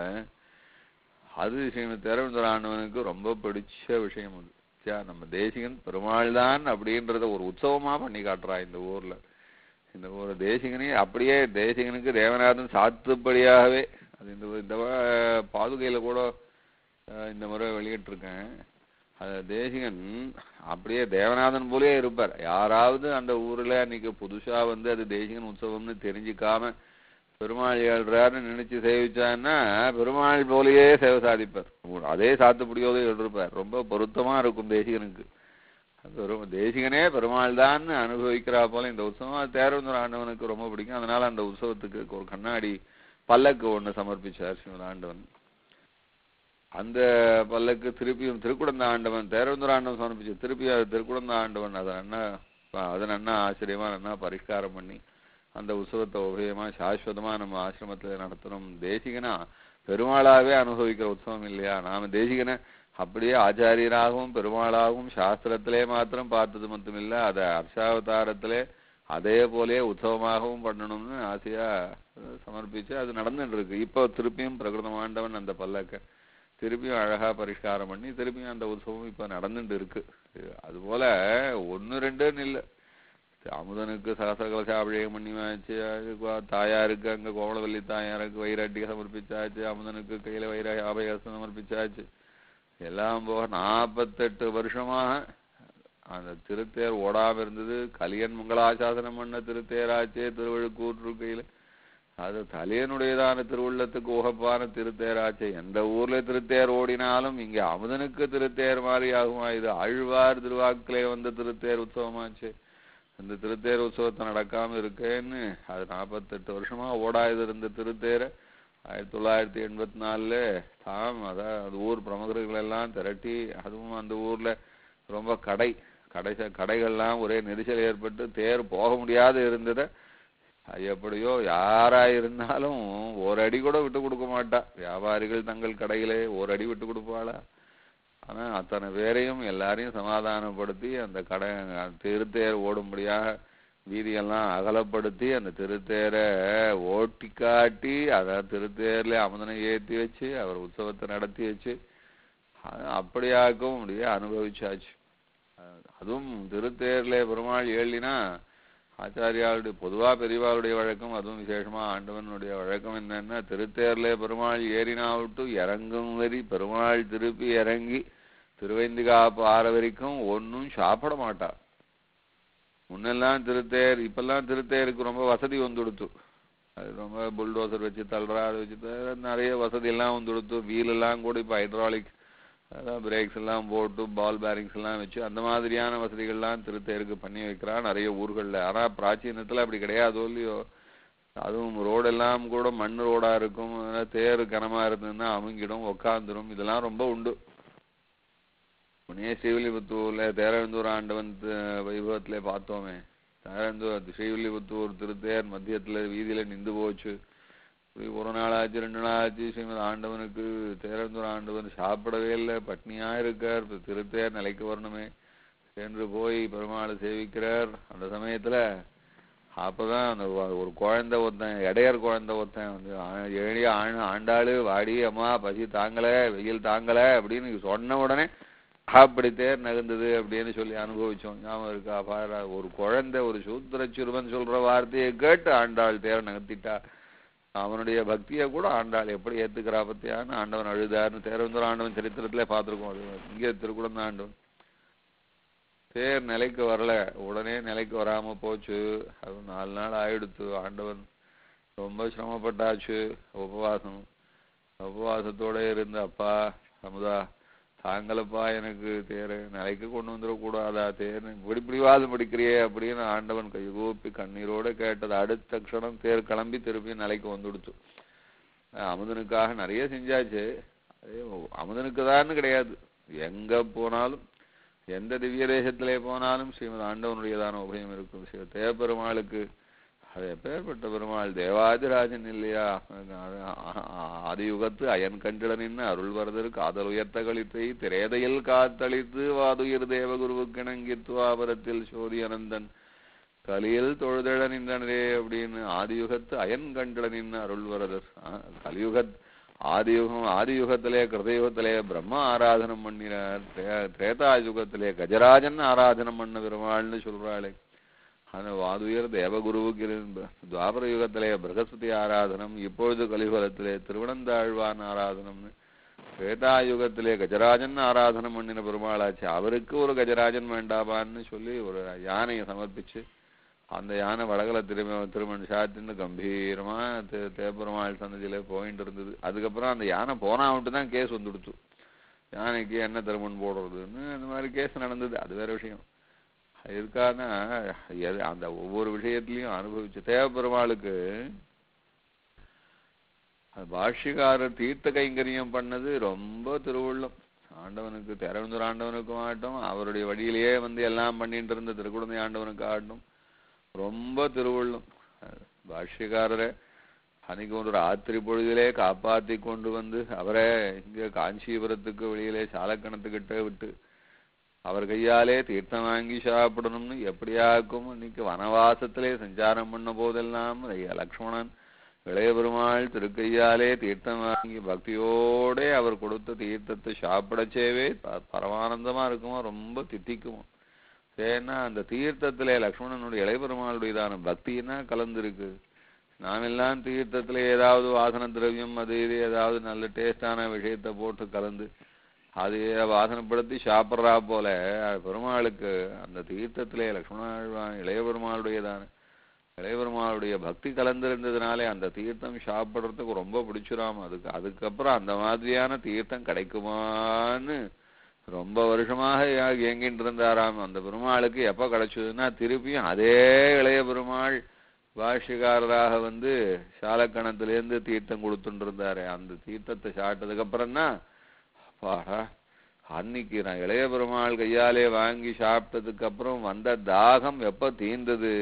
அது ஸ்ரீமத் தேரவேந்திர ஆண்டவனுக்கு ரொம்ப பிடிச்ச விஷயம் அது சே, நம்ம தேசிகன் பெருமாள் தான் அப்படின்றத ஒரு உற்சவமா பண்ணி காட்டுறா இந்த ஊர்ல இந்த ஒரு தேசிகனே அப்படியே தேசிகனுக்கு தேவநாதன் சாத்துப்படியாகவே அது இந்த இந்த வ- பாதுகையில கூட அஹ், இந்த முறை வெளியிட்டிருக்கேன் அது தேசிகன் அப்படியே தேவநாதன் போலயே இருப்பார் யாராவது அந்த ஊர்ல அன்னைக்கு புதுசா வந்து அது தேசிகன் உற்சவம்னு தெரிஞ்சுக்காம பெருமாள் ஏழ்றாருன்னு நினைச்சு சேவிச்சான்னா பெருமாள் போலயே சேவை சாதிப்பார் அதே சாத்துப்படியோட எழுதிருப்பார் ரொம்ப பொருத்தமா இருக்கும் தேசிகனுக்கு பெரும் தேசிகனே பெருமாள் தான் அனுபவிக்கிறா போல இந்த உற்சவம் அது தேரவந்தர் ஆண்டவனுக்கு ரொம்ப பிடிக்கும் அதனால அந்த உற்சவத்துக்கு ஒரு கண்ணாடி பல்லக்கு ஒண்ணு சமர்ப்பிச்சார் சிவன் ஆண்டவன் அந்த பல்லக்கு திருப்பியும் திருக்குடந்த ஆண்டவன் தேரவந்தர் ஆண்டவன் சமர்ப்பிச்சு திருப்பி அது திருக்குடந்த ஆண்டவன் அதை அண்ணா அதை நன்னா ஆச்சரியமா நன்னா பரிஷ்காரம் பண்ணி அந்த உற்சவத்தை உபயமா சாஸ்வதமா நம்ம ஆசிரமத்துல நடத்தணும் தேசிகனா பெருமாளாவே அனுபவிக்கிற உற்சவம் இல்லையா நாம தேசிகனை அப்படியே ஆச்சாரியராகவும் பெருமாளாகவும் சாஸ்திரத்திலே மாத்திரம் பார்த்தது மட்டும் இல்ல அதை அர்ஷாவதாரத்திலே அதே போலே உற்சவமாகவும் பண்ணணும்னு ஆசையா அஹ், சமர்ப்பிச்சு அது நடந்துட்டு இருக்கு இப்போ திருப்பியும் பிரகிருதமாண்டவன் அந்த பல்லக்க திருப்பியும் அழகா பரிஷ்காரம் பண்ணி திருப்பியும் அந்த உற்சவம் இப்ப நடந்துட்டு இருக்கு அது போல ஒன்னு ரெண்டுன்னு இல்ல அமுதனுக்கு சகசர கலசாபிஷேகம் பண்ணி வச்சு அதுக்கு தாயாருக்கு அங்க கோவலவல்லி தாயாருக்கு வைராட்டிக சமர்ப்பிச்சாச்சு அமுதனுக்கு கையில வைர அபயஸ்தம் சமர்ப்பிச்சாச்சு எல்லாம் போக நாற்பத்தெட்டு வருஷமாக அந்த திருத்தேர் ஓடாம இருந்தது கலியன் மங்களாசாசனம் பண்ண திருத்தேராச்சே திருவழுக்கூற்று கையில அது தலையனுடையதான திருவுள்ளத்துக்கு உகப்பான திருத்தேராச்சே எந்த ஊர்ல திருத்தேர் ஓடினாலும் இங்க அமுதனுக்கு திருத்தேர் மாதிரி ஆகுமா இது ஆழ்வார் திருவாக்கிலே வந்த திருத்தேர் உற்சவமாச்சு அந்த திருத்தேர் உற்சவத்தை நடக்காம இருக்கேன்னு அது நாற்பத்தெட்டு வருஷமா ஓடாது இருந்த திருத்தேரை ஆயிரத்தி தொள்ளாயிரத்தி எண்பத்தி நாலுல தாம் அதான் அது ஊர் பிரமுகர்கள் எல்லாம் திரட்டி அதுவும் அந்த ஊர்ல ரொம்ப கடை கடை கடைகள்லாம் ஒரே நெரிசல் ஏற்பட்டு தேர் போக முடியாது இருந்ததை அது எப்படியோ யாரா இருந்தாலும் ஒரு அடி கூட விட்டு கொடுக்க மாட்டா வியாபாரிகள் தங்கள் கடையிலே ஒரு அடி விட்டு கொடுப்பாளா ஆனா அத்தனை பேரையும் எல்லாரையும் சமாதானப்படுத்தி அந்த கடை திருத்தேர் ஓடும்படியாக வீதியெல்லாம் அகலப்படுத்தி அந்த திருத்தேரை ஓட்டி காட்டி அதை திருத்தேர்ல அமுதனை ஏத்தி வச்சு அவர் உற்சவத்தை நடத்தி வச்சு அது அப்படியாக்கவும் முடிய அனுபவிச்சாச்சு அஹ் அதுவும் திருத்தேர்ல பெருமாள் ஏழினா ஆச்சாரியாளுடைய பொதுவா பெரியவாளுடைய வழக்கம் அதுவும் விசேஷமா ஆண்டவனுடைய வழக்கம் என்னன்னா திருத்தேர்ல பெருமாள் ஏறினா விட்டு இறங்கும் வரி பெருமாள் திருப்பி இறங்கி திருவைந்திகாப்பு ஆற வரைக்கும் ஒன்னும் சாப்பிட மாட்டா முன்னெல்லாம் திருத்தேர் இப்பெல்லாம் திருத்தேருக்கு ரொம்ப வசதி வந்துடுத்து அது ரொம்ப புல்டோசர் வச்சு தள்ளுறா அது வச்சு த- நிறைய வசதி எல்லாம் வந்துடுத்து வீல் எல்லாம் கூட இப்போ ஹைட்ராலிக் அதான் பிரேக்ஸ் எல்லாம் போட்டு பால் பேரிங்ஸ் எல்லாம் வச்சு அந்த மாதிரியான வசதிகள்லாம் திருத்தேருக்கு பண்ணி வைக்கிறா நிறைய ஊர்கள்ல ஆனா பிராச்சீனத்துல அப்படி கிடையாதோ இல்லையோ அதுவும் ரோடெல்லாம் கூட மண் ரோடா இருக்கும் அதனால தேர் கனமா இருந்ததுன்னா அமுங்கிடும் உக்காந்துரும் இதெல்லாம் ரொம்ப உண்டு முன்னே ஸ்ரீவில்லிபுத்தூர்ல தேரழுந்தூர் ஆண்டவன் தி- வைபவத்திலே பார்த்தோமே தேரழுந்தூர் ஸ்ரீவில்லிபுத்தூர் திருத்தேர் மத்தியத்துல வீதியில நின்று போச்சு இப்படி ஒரு நாள் ஆச்சு ரெண்டு நாள் ஆச்சு ஸ்ரீமத் ஆண்டவனுக்கு தேரழுந்தூர் ஆண்டவன் சாப்பிடவே இல்லை பட்னியா இருக்கார் இப்ப திருத்தேர் நிலைக்கு வரணுமே என்று போய் பெருமாளை சேவிக்கிறார் அந்த சமயத்துல அப்பதான் அந்த ஒ- ஒரு குழந்தை ஒருத்தன் இடையர் குழந்தை ஒருத்தன் வந்து ஆ- ஏழி ஆண் ஆண்டாளு வாடி அம்மா பசி தாங்கல வெயில் தாங்கல அப்படின்னு சொன்ன உடனே அப்படி தேர் நகர்ந்தது அப்படின்னு சொல்லி அனுபவிச்சோம் ஞாபகம் இருக்கா பாரு ஒரு குழந்தை ஒரு சூத்திர சிறுவன் சொல்ற வார்த்தையை கேட்டு ஆண்டாள் தேர் நகர்த்திட்டா அவனுடைய பக்தியை கூட ஆண்டாள் எப்படி ஏத்துக்கிறா பத்தியான்னு ஆண்டவன் அழுதாருன்னு தேரவந்தர் ஆண்டவன் சரித்திரத்திலே பார்த்திருக்கோம் அது இங்கே திருக்குளம் ஆண்டவன் தேர் நிலைக்கு வரல உடனே நிலைக்கு வராம போச்சு அது நாலு நாள் ஆயிடுத்து ஆண்டவன் ரொம்ப சிரமப்பட்டாச்சு உபவாசம் உபவாசத்தோட இருந்து அப்பா அமுதா தாங்களப்பா எனக்கு தேரை நிலைக்கு கொண்டு வந்துடக்கூடாதா தேர் இப்படி பிடிவாதம் பிடிக்கிறியே அப்படின்னு ஆண்டவன் கைகூப்பி கண்ணீரோட கேட்டது அடுத்த க்ஷணம் தேர் கிளம்பி திருப்பி நிலைக்கு வந்துடுச்சு அஹ் அமுதனுக்காக நிறைய செஞ்சாச்சு அதே அமுதனுக்கு தான் கிடையாது எங்க போனாலும் எந்த திவ்ய தேசத்திலே போனாலும் ஸ்ரீமத் ஆண்டவனுடையதான உபயம் இருக்கும் ஸ்ரீ தேவபெருமாளுக்கு அது எப்பேற்பட்ட பெருமாள் தேவாதிராஜன் இல்லையா ஆதியுகத்து அயன் கண்டிட நின்று அருள் வரதர் காதல் உயர்த்த கழித்தை திரேதையில் காத்தளித்து வாதுயிர் தேவகுருவுக்கிணங்கித்து ஆபரத்தில் சோதி அனந்தன் கலியில் தொழுதழ நின்றனரே அப்படின்னு ஆதியுகத்து அயன் கண்டிட நின்று அருள் வரதர் ஆ, கலியுகத் ஆதியுகம் ஆதியுகத்திலே கிருதயுகத்திலே பிரம்ம ஆராதனம் பண்ணினார் திரே- திரேதா யுகத்திலே கஜராஜன் ஆராதனம் பண்ண பெருமாள்னு சொல்றாளே அந்த வாதுயர் தேவகுருவுக்கு இருந்த துவாபர யுகத்திலே பிரகஸ்பதி ஆராதனம் இப்பொழுது கலியுகத்திலே திருவனந்தாழ்வான் ஆராதனம்னு திரேதா யுகத்திலே கஜராஜன் ஆராதனம் பண்ணின பெருமாளாச்சு அவருக்கு ஒரு கஜராஜன் வேண்டாமான்னு சொல்லி ஒரு யானையை சமர்ப்பிச்சு அந்த யானை வடகல திரும்ப திருமண் சாத்தின்னு கம்பீரமா தே- தேப்பெருமாள் சன்னதியில போயிட்டு இருந்தது அதுக்கப்புறம் அந்த யானை போனாவிட்டு தான் கேஸ் வந்துடுச்சு யானைக்கு என்ன திருமண் போடுறதுன்னு அந்த மாதிரி கேஸ் நடந்தது அது வேற விஷயம் இருக்கான்னா எது அந்த ஒவ்வொரு விஷயத்திலையும் அனுபவிச்சு தேவபெருமாளுக்கு அது பாஷ்யக்காரர் தீர்த்த கைங்கரியம் பண்ணது ரொம்ப திருவுள்ளம் ஆண்டவனுக்கு திறவுந்தூர் ஆண்டவனுக்கும் ஆகட்டும் அவருடைய வழியிலேயே வந்து எல்லாம் பண்ணிட்டு இருந்த திருக்குழந்தை ஆண்டவனுக்கு ஆகட்டும் ரொம்ப திருவுள்ளம் பாஷ்யக்காரரை அன்னைக்கு ஒரு ராத்திரி பொழுதிலே காப்பாத்தி கொண்டு வந்து அவரை இங்க காஞ்சிபுரத்துக்கு வெளியிலே சாலக்கணத்துக்கிட்ட விட்டு அவர் கையாலே தீர்த்தம் வாங்கி சாப்பிடணும்னு எப்படியாக்கும் இன்னைக்கு வனவாசத்திலே சஞ்சாரம் பண்ண போதெல்லாம் ஐயா லக்ஷ்மணன் இளைய பெருமாள் திருக்கையாலே தீர்த்தம் வாங்கி பக்தியோட அவர் கொடுத்த தீர்த்தத்தை சாப்பிடச்சேவே ப- பரமானந்தமா இருக்குமா ரொம்ப தித்திக்குமா ஏன்னா அந்த தீர்த்தத்திலே லக்ஷ்மணனுடைய இளைய பெருமாளுடையதான பக்தின்னா கலந்துருக்கு நாமெல்லாம் தீர்த்தத்துல ஏதாவது வாசன திரவியம் அது இது ஏதாவது நல்ல டேஸ்டான விஷயத்தை போட்டு கலந்து அது வாசனப்படுத்தி சாப்பிட்றா போல பெருமாளுக்கு அந்த தீர்த்தத்திலே லக்ஷ்மண இளைய பெருமாளுடையதான இளைய பெருமாளுடைய பக்தி கலந்திருந்ததுனாலே அந்த தீர்த்தம் சாப்பிட்றதுக்கு ரொம்ப பிடிச்சிராம அதுக்கு அதுக்கப்புறம் அந்த மாதிரியான தீர்த்தம் கிடைக்குமான்னு ரொம்ப வருஷமாக ஏ- ஏங்கிட்டு இருந்தாராம் அந்த பெருமாளுக்கு எப்ப கிடைச்சதுன்னா திருப்பியும் அதே இளைய பெருமாள் பாஷ்யக்காரராக வந்து சாலக்கணத்திலேருந்து தீர்த்தம் கொடுத்துட்டு இருந்தாரு அந்த தீர்த்தத்தை சாப்பிட்டதுக்கு அப்புறம் தான் அப்பாடா அன்னைக்கு நான் இளைய பெருமாள் கையாலே வாங்கி சாப்பிட்டதுக்கு அப்புறம் வந்த தாகம் எப்ப தீர்ந்தது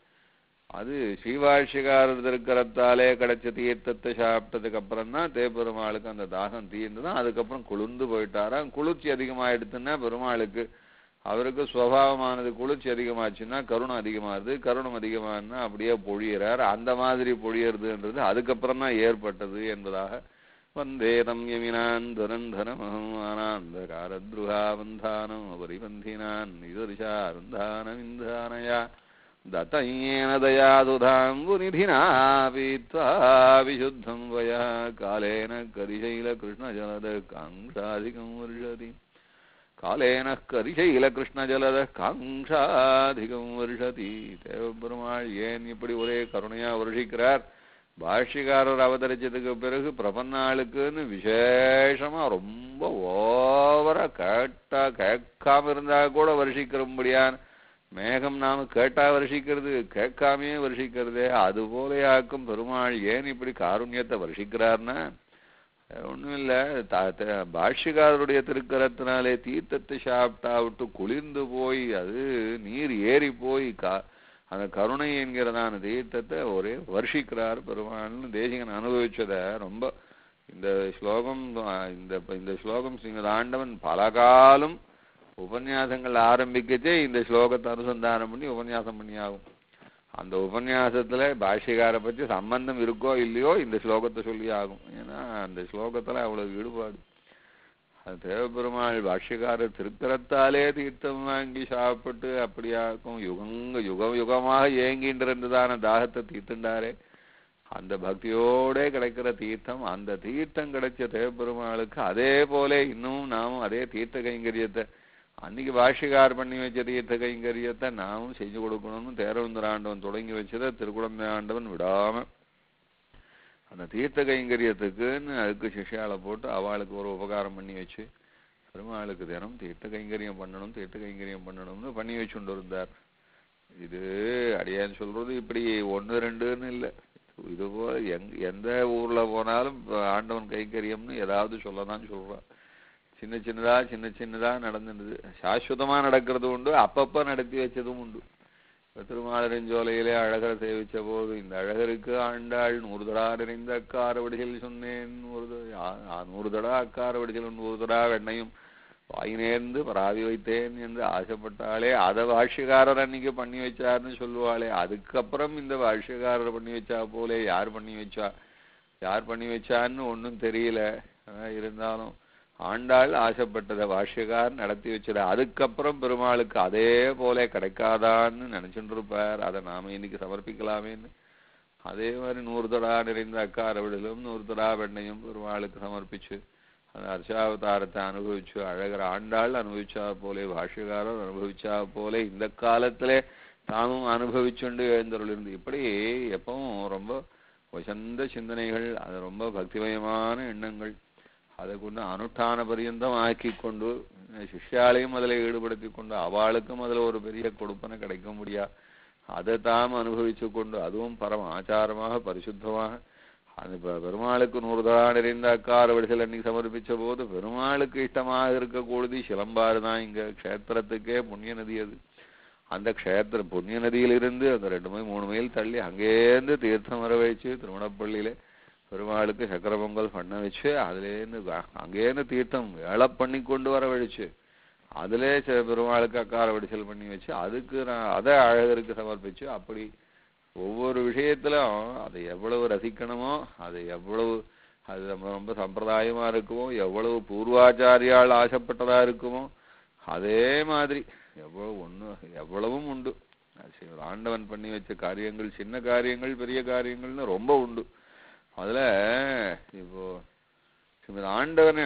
அது ஸ்ரீவாஷிகாரர் திருக்கரத்தாலே கிடைச்ச தீர்த்தத்தை சாப்பிட்டதுக்கு அப்புறம் தான் தேப்பெருமாளுக்கு அந்த தாகம் தீர்ந்துதான் அதுக்கப்புறம் குளிர்ந்து போயிட்டாராம் குளிர்ச்சி அதிகமாயிடுச்சுன்னா பெருமாளுக்கு அவருக்கு சுவாவமானது குளிர்ச்சி அதிகமாச்சுன்னா கருணம் அதிகமாகுது கருணம் அதிகமானா அப்படியே பொழியிறார் அந்த மாதிரி பொழியறதுன்றது அதுக்கப்புறம் தான் ஏற்பட்டது என்பதாக வந்தே ரம்யமினான் துரந்தனமகம் ஆனாந்த காரத்ருகாவந்தானம் அபரிபந்தினான் நிதர்ஷாருந்தானவிந்தானயா दतयेन दयादुधाम्बुनिधिना पीत्वा विशुद्धं वया कालेन करिशैलकृष्णजलदः काङ्क्षाधिकं वर्षति காலேன கரிசையில கிருஷ்ணஜலத காங்ஷாதிகம் வருஷதி தேவபெருமாள் ஏன் இப்படி ஒரே கருணையா வருஷிக்கிறார் பாஷ்யக்காரர் அவதரிச்சதுக்கு பிறகு பிரபன்னாளுக்குன்னு விசேஷமா ரொம்ப ஓவரா கேட்டா கேட்காம இருந்தா கூட வருஷிக்கிறபடியான மேகம் நாம கேட்டா வருஷிக்கிறது கேட்காமையே வருஷிக்கிறதே அது போலையாக்கும் பெருமாள் ஏன் இப்படி காருண்யத்தை வருஷிக்கிறார்னா ஒண்ணும் இல்ல த- த- பாஷ்யக்காரருடைய திருக்கரத்தினாலே தீர்த்தத்தை சாப்பிட்டா விட்டு குளிர்ந்து போய் அது நீர் ஏறி போய் கா அந்த கருணை என்கிறதான தீர்த்தத்தை ஒரே வருஷிக்கிறார் பெருமாள்னு தேசிகன் அனுபவிச்சத ரொம்ப இந்த ஸ்லோகம் அஹ், இந்த இந்த ஸ்லோகம் ஸ்ரீமத் ஆண்டவன் பல காலம் உபன்யாசங்கள் ஆரம்பிக்கச்சே இந்த ஸ்லோகத்தை அனுசந்தானம் பண்ணி உபன்யாசம் பண்ணி ஆகும் அந்த உபன்யாசத்துல பாஷ்யக்கார பத்தி சம்பந்தம் இருக்கோ இல்லையோ இந்த ஸ்லோகத்தை சொல்லி ஆகும் ஏன்னா அந்த ஸ்லோகத்துல அவ்வளவு ஈடுபாடு அது தேவபெருமாள் பாஷ்யக்காரர் திருக்கரத்தாலே தீர்த்தம் வாங்கி சாப்பிட்டு அப்படியாக்கும் யுகங்க யுக யுகமாக ஏங்கின்ற இருந்ததான தாகத்தை தீர்த்துண்டாரே அந்த பக்தியோட கிடைக்கிற தீர்த்தம் அந்த தீர்த்தம் கிடைச்ச தேவபெருமாளுக்கு அதே போல இன்னும் நாமும் அதே தீர்த்த கைங்கரியத்தை அன்னைக்கு பாஷ்யக்கார் பண்ணி வச்ச தீர்த்த கைங்கரியத்தை நாமும் செஞ்சு கொடுக்கணும்னு தேரவந்தர் ஆண்டவன் தொடங்கி வச்சதை திருக்குழந்தை ஆண்டவன் விடாம அந்த தீர்த்த கைங்கரியத்துக்குன்னு அதுக்கு சிஷ்யால போட்டு அவளுக்கு ஒரு உபகாரம் பண்ணி வச்சு பெருமாளுக்கு தினம் தீர்த்த கைங்கரியம் பண்ணணும் தீர்த்த கைங்கரியம் பண்ணணும்னு பண்ணி வச்சுட்டு இருந்தார் இது அடியான்னு சொல்றது இப்படி ஒண்ணு ரெண்டுன்னு இல்லை இது போல எங் எந்த ஊர்ல போனாலும் இப்ப ஆண்டவன் கைங்கரியம்னு ஏதாவது சொல்லதான் சொல்றான் சின்ன சின்னதா சின்ன சின்னதா நடந்துடுது சாஸ்வதமா நடக்கிறது உண்டு அப்பப்ப நடத்தி வச்சதும் உண்டு இப்ப திருமாலிருஞ்சோலையிலே அழகரை சேவிச்ச போது இந்த அழகருக்கு ஆண்டாள் நூறு தடா நிறைந்த அக்கார வடிகள் சொன்னேன் ஒரு த- ஆ- ஆ, நூறு தடா அக்கார வடிகள் நூறு தடா வெண்ணையும் வாயினேர்ந்து பராவி வைத்தேன் என்று ஆசைப்பட்டாலே அதை பாஷ்யக்காரர் அன்னைக்கு பண்ணி வச்சாருன்னு சொல்லுவாளே அதுக்கப்புறம் இந்த பாஷ்யக்காரர் பண்ணி வச்சா போலே யார் பண்ணி வச்சா யார் பண்ணி வச்சான்னு ஒண்ணும் தெரியல ஆனா இருந்தாலும் ஆண்டாள் ஆசைப்பட்டதை பாஷ்யக்கார் நடத்தி வச்சது அதுக்கப்புறம் பெருமாளுக்கு அதே போல கிடைக்காதான்னு நினைச்சுட்டு இருப்பார் அதை நாம இன்னைக்கு சமர்ப்பிக்கலாமேன்னு அதே மாதிரி நூறு தடா நிறைந்த அக்கார விடலும் நூறு தடா வெண்ணையும் பெருமாளுக்கு சமர்ப்பிச்சு அந்த அர்ச்சாவதாரத்தை அனுபவிச்சு அழகர் ஆண்டாள் அனுபவிச்சா போலே பாஷ்யக்காரர் அனுபவிச்சா போலே இந்த காலத்திலே தாமும் அனுபவிச்சுண்டு எழுந்தருளிருந்து இப்படி எப்பவும் ரொம்ப வசந்த சிந்தனைகள் அது ரொம்ப பக்திமயமான எண்ணங்கள் அதை கொண்டு அனுஷ்டான பரியந்தம் ஆக்கி கொண்டு சிஷ்யாலையும் அதில் ஈடுபடுத்தி கொண்டு அவளுக்கும் அதில் ஒரு பெரிய கொடுப்பனை கிடைக்க முடியா அதை தாம் அனுபவிச்சு கொண்டு அதுவும் பரம ஆச்சாரமாக பரிசுத்தமாக அது பெ- பெருமாளுக்கு நூறு தடா நிறைந்த அக்கார வடிசல் அன்னைக்கு சமர்ப்பிச்ச போது பெருமாளுக்கு இஷ்டமாக இருக்கக்கூடியது சிலம்பாறு தான் இங்க க்ஷேத்திரத்துக்கே புண்ணிய நதி அது அந்த க்ஷேத்திர புண்ணிய நதியிலிருந்து அந்த ரெண்டு மைல் மூணு மைல் தள்ளி அங்கேருந்து தீர்த்தம் வர வச்சு திருமணப்பள்ளியில பெருமாளுக்கு சக்கர பொங்கல் பண்ண வச்சு அதுலேருந்து வ- அங்கேருந்து தீர்த்தம் வேலை பண்ணி கொண்டு வர வழிச்சு அதிலே ச- பெருமாளுக்கு அக்கார வடிசல் பண்ணி வச்சு அதுக்கு நான் அதை அழகருக்கு சமர்ப்பிச்சு அப்படி ஒவ்வொரு விஷயத்திலும் அதை எவ்வளவு ரசிக்கணுமோ அதை எவ்வளவு அது நம்ம ரொம்ப சம்பிரதாயமா இருக்குமோ எவ்வளவு பூர்வாச்சாரியால் ஆசைப்பட்டதா இருக்குமோ அதே மாதிரி எவ்வளவு ஒண்ணு எவ்வளவும் உண்டு அது சரி, ஆண்டவன் பண்ணி வச்ச காரியங்கள் சின்ன காரியங்கள் பெரிய காரியங்கள்னு ரொம்ப உண்டு அதுல இப்போ ஸ்ரீமத் ஆண்டவனு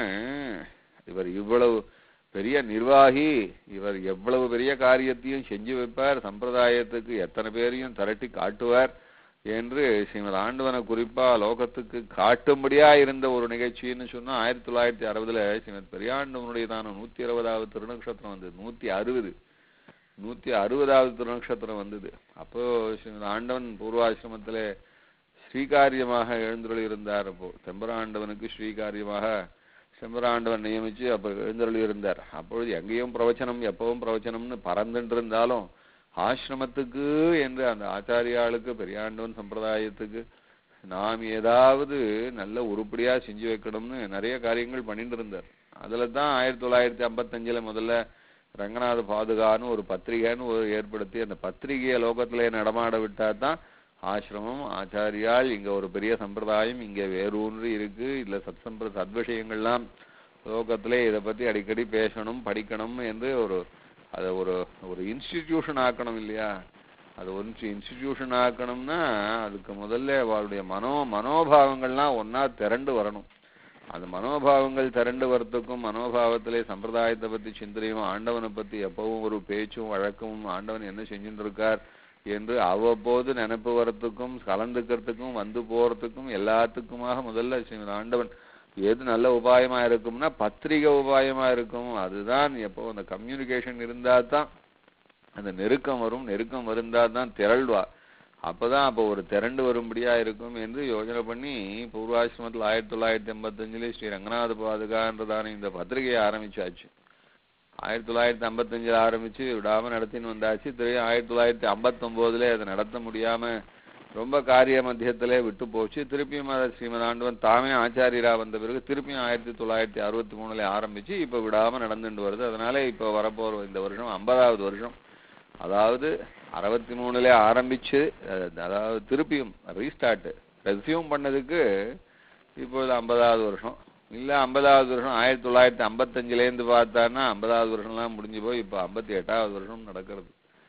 இவர் இவ்வளவு பெரிய நிர்வாகி இவர் எவ்வளவு பெரிய காரியத்தையும் செஞ்சு வைப்பார் சம்பிரதாயத்துக்கு எத்தனை பேரையும் திரட்டி காட்டுவார் என்று ஸ்ரீமத் ஆண்டவனை குறிப்பா லோகத்துக்கு காட்டும்படியா இருந்த ஒரு நிகழ்ச்சின்னு சொன்னா ஆயிரத்தி தொள்ளாயிரத்தி அறுபதுல ஸ்ரீமத் பெரியாண்டவனுடையதான நூத்தி இருபதாவது திருநக்ஷத்திரம் வந்தது நூத்தி அறுபது நூத்தி அறுபதாவது திருநக்ஷத்திரம் வந்தது அப்போ ஸ்ரீமத் ஆண்டவன் பூர்வாசிரமத்திலே ஸ்ரீகாரியமாக எழுந்தருளி இருந்தார் அப்போ தெம்பராண்டவனுக்கு ஸ்ரீகாரியமாக செம்பராண்டவன் நியமிச்சு அப்ப எழுந்தருளி இருந்தார் அப்பொழுது எங்கேயும் பிரவச்சனம் எப்பவும் பிரவச்சனம்னு பறந்துட்டு இருந்தாலும் ஆசிரமத்துக்கு என்று அந்த ஆச்சாரியாளுக்கு பெரியாண்டவன் சம்பிரதாயத்துக்கு நாம் ஏதாவது நல்ல உருப்படியா செஞ்சு வைக்கணும்னு நிறைய காரியங்கள் பண்ணிட்டு இருந்தார் அதுல தான் ஆயிரத்தி தொள்ளாயிரத்தி ஐம்பத்தஞ்சுல முதல்ல ரங்கநாத பாதுகான்னு ஒரு பத்திரிகைன்னு ஒரு ஏற்படுத்தி அந்த பத்திரிகையை லோகத்திலே நடமாட விட்டா தான் ஆசிரமம் ஆச்சாரியால் இங்க ஒரு பெரிய சம்பிரதாயம் இங்க வேரூன்றி இருக்கு இதுல சத் சம்பிர சத்விஷயங்கள்லாம் லோகத்திலே இதை பத்தி அடிக்கடி பேசணும் படிக்கணும் என்று ஒரு அதை ஒரு ஒரு இன்ஸ்டிடியூஷன் ஆக்கணும் இல்லையா அது ஒரு இன்ஸ்டிடியூஷன் ஆக்கணும்னா அதுக்கு முதல்ல அவளுடைய மனோ மனோபாவங்கள்லாம் ஒண்ணா திரண்டு வரணும் அந்த மனோபாவங்கள் திரண்டு வரத்துக்கும் மனோபாவத்திலே சம்பிரதாயத்தை பத்தி சிந்தனையும் ஆண்டவனை பத்தி எப்பவும் ஒரு பேச்சும் வழக்கமும் ஆண்டவன் என்ன செஞ்சுட்டு இருக்கார் என்று அவ்வப்போது நினைப்பு வரத்துக்கும் கலந்துக்கிறதுக்கும் வந்து போறதுக்கும் எல்லாத்துக்குமாக முதல்ல ஸ்ரீமத் ஆண்டவன் எது நல்ல உபாயமா இருக்கும்னா பத்திரிகை உபாயமா இருக்கும் அதுதான் எப்போ அந்த கம்யூனிகேஷன் இருந்தா தான் அந்த நெருக்கம் வரும் நெருக்கம் வருந்தா தான் திரள்வா அப்பதான் அப்போ ஒரு திரண்டு வரும்படியா இருக்கும் என்று யோசனை பண்ணி பூர்வாசிரமத்தில் ஆயிரத்தி தொள்ளாயிரத்தி எண்பத்தஞ்சுல ஸ்ரீ ரங்கநாத பாதுகான்றதான இந்த பத்திரிகையை ஆரம்பிச்சாச்சு ஆயிரத்தி தொள்ளாயிரத்தி ஐம்பத்தஞ்சுல ஆரம்பிச்சு விடாம நடத்தின்னு வந்தாச்சு திரும்பி ஆயிரத்தி தொள்ளாயிரத்தி ஐம்பத்தொன்பதுல அதை நடத்த முடியாம ரொம்ப காரிய மத்தியத்திலே விட்டு போச்சு திருப்பியும் அதை ஸ்ரீமத் ஆண்டவன் தாமே ஆச்சாரியரா வந்த பிறகு திருப்பியும் ஆயிரத்தி தொள்ளாயிரத்தி அறுபத்தி மூணுல ஆரம்பிச்சு இப்ப விடாம நடந்துட்டு வருது அதனால இப்ப வரப்போற இந்த வருஷம் ஐம்பதாவது வருஷம் அதாவது அறுபத்தி மூணுல ஆரம்பிச்சு அஹ், அதாவது திருப்பியும் ரீஸ்டார்ட் ரெஸ்யூம் பண்ணதுக்கு இப்பொழுது ஐம்பதாவது வருஷம் இல்ல ஐம்பதாவது வருஷம் ஆயிரத்தி தொள்ளாயிரத்தி ஐம்பத்தஞ்சுல இருந்து பார்த்தான்னா ஐம்பதாவது வருஷம்லாம் முடிஞ்சு போய் இப்ப ஐம்பத்தி எட்டாவது வருஷம் நடக்கிறது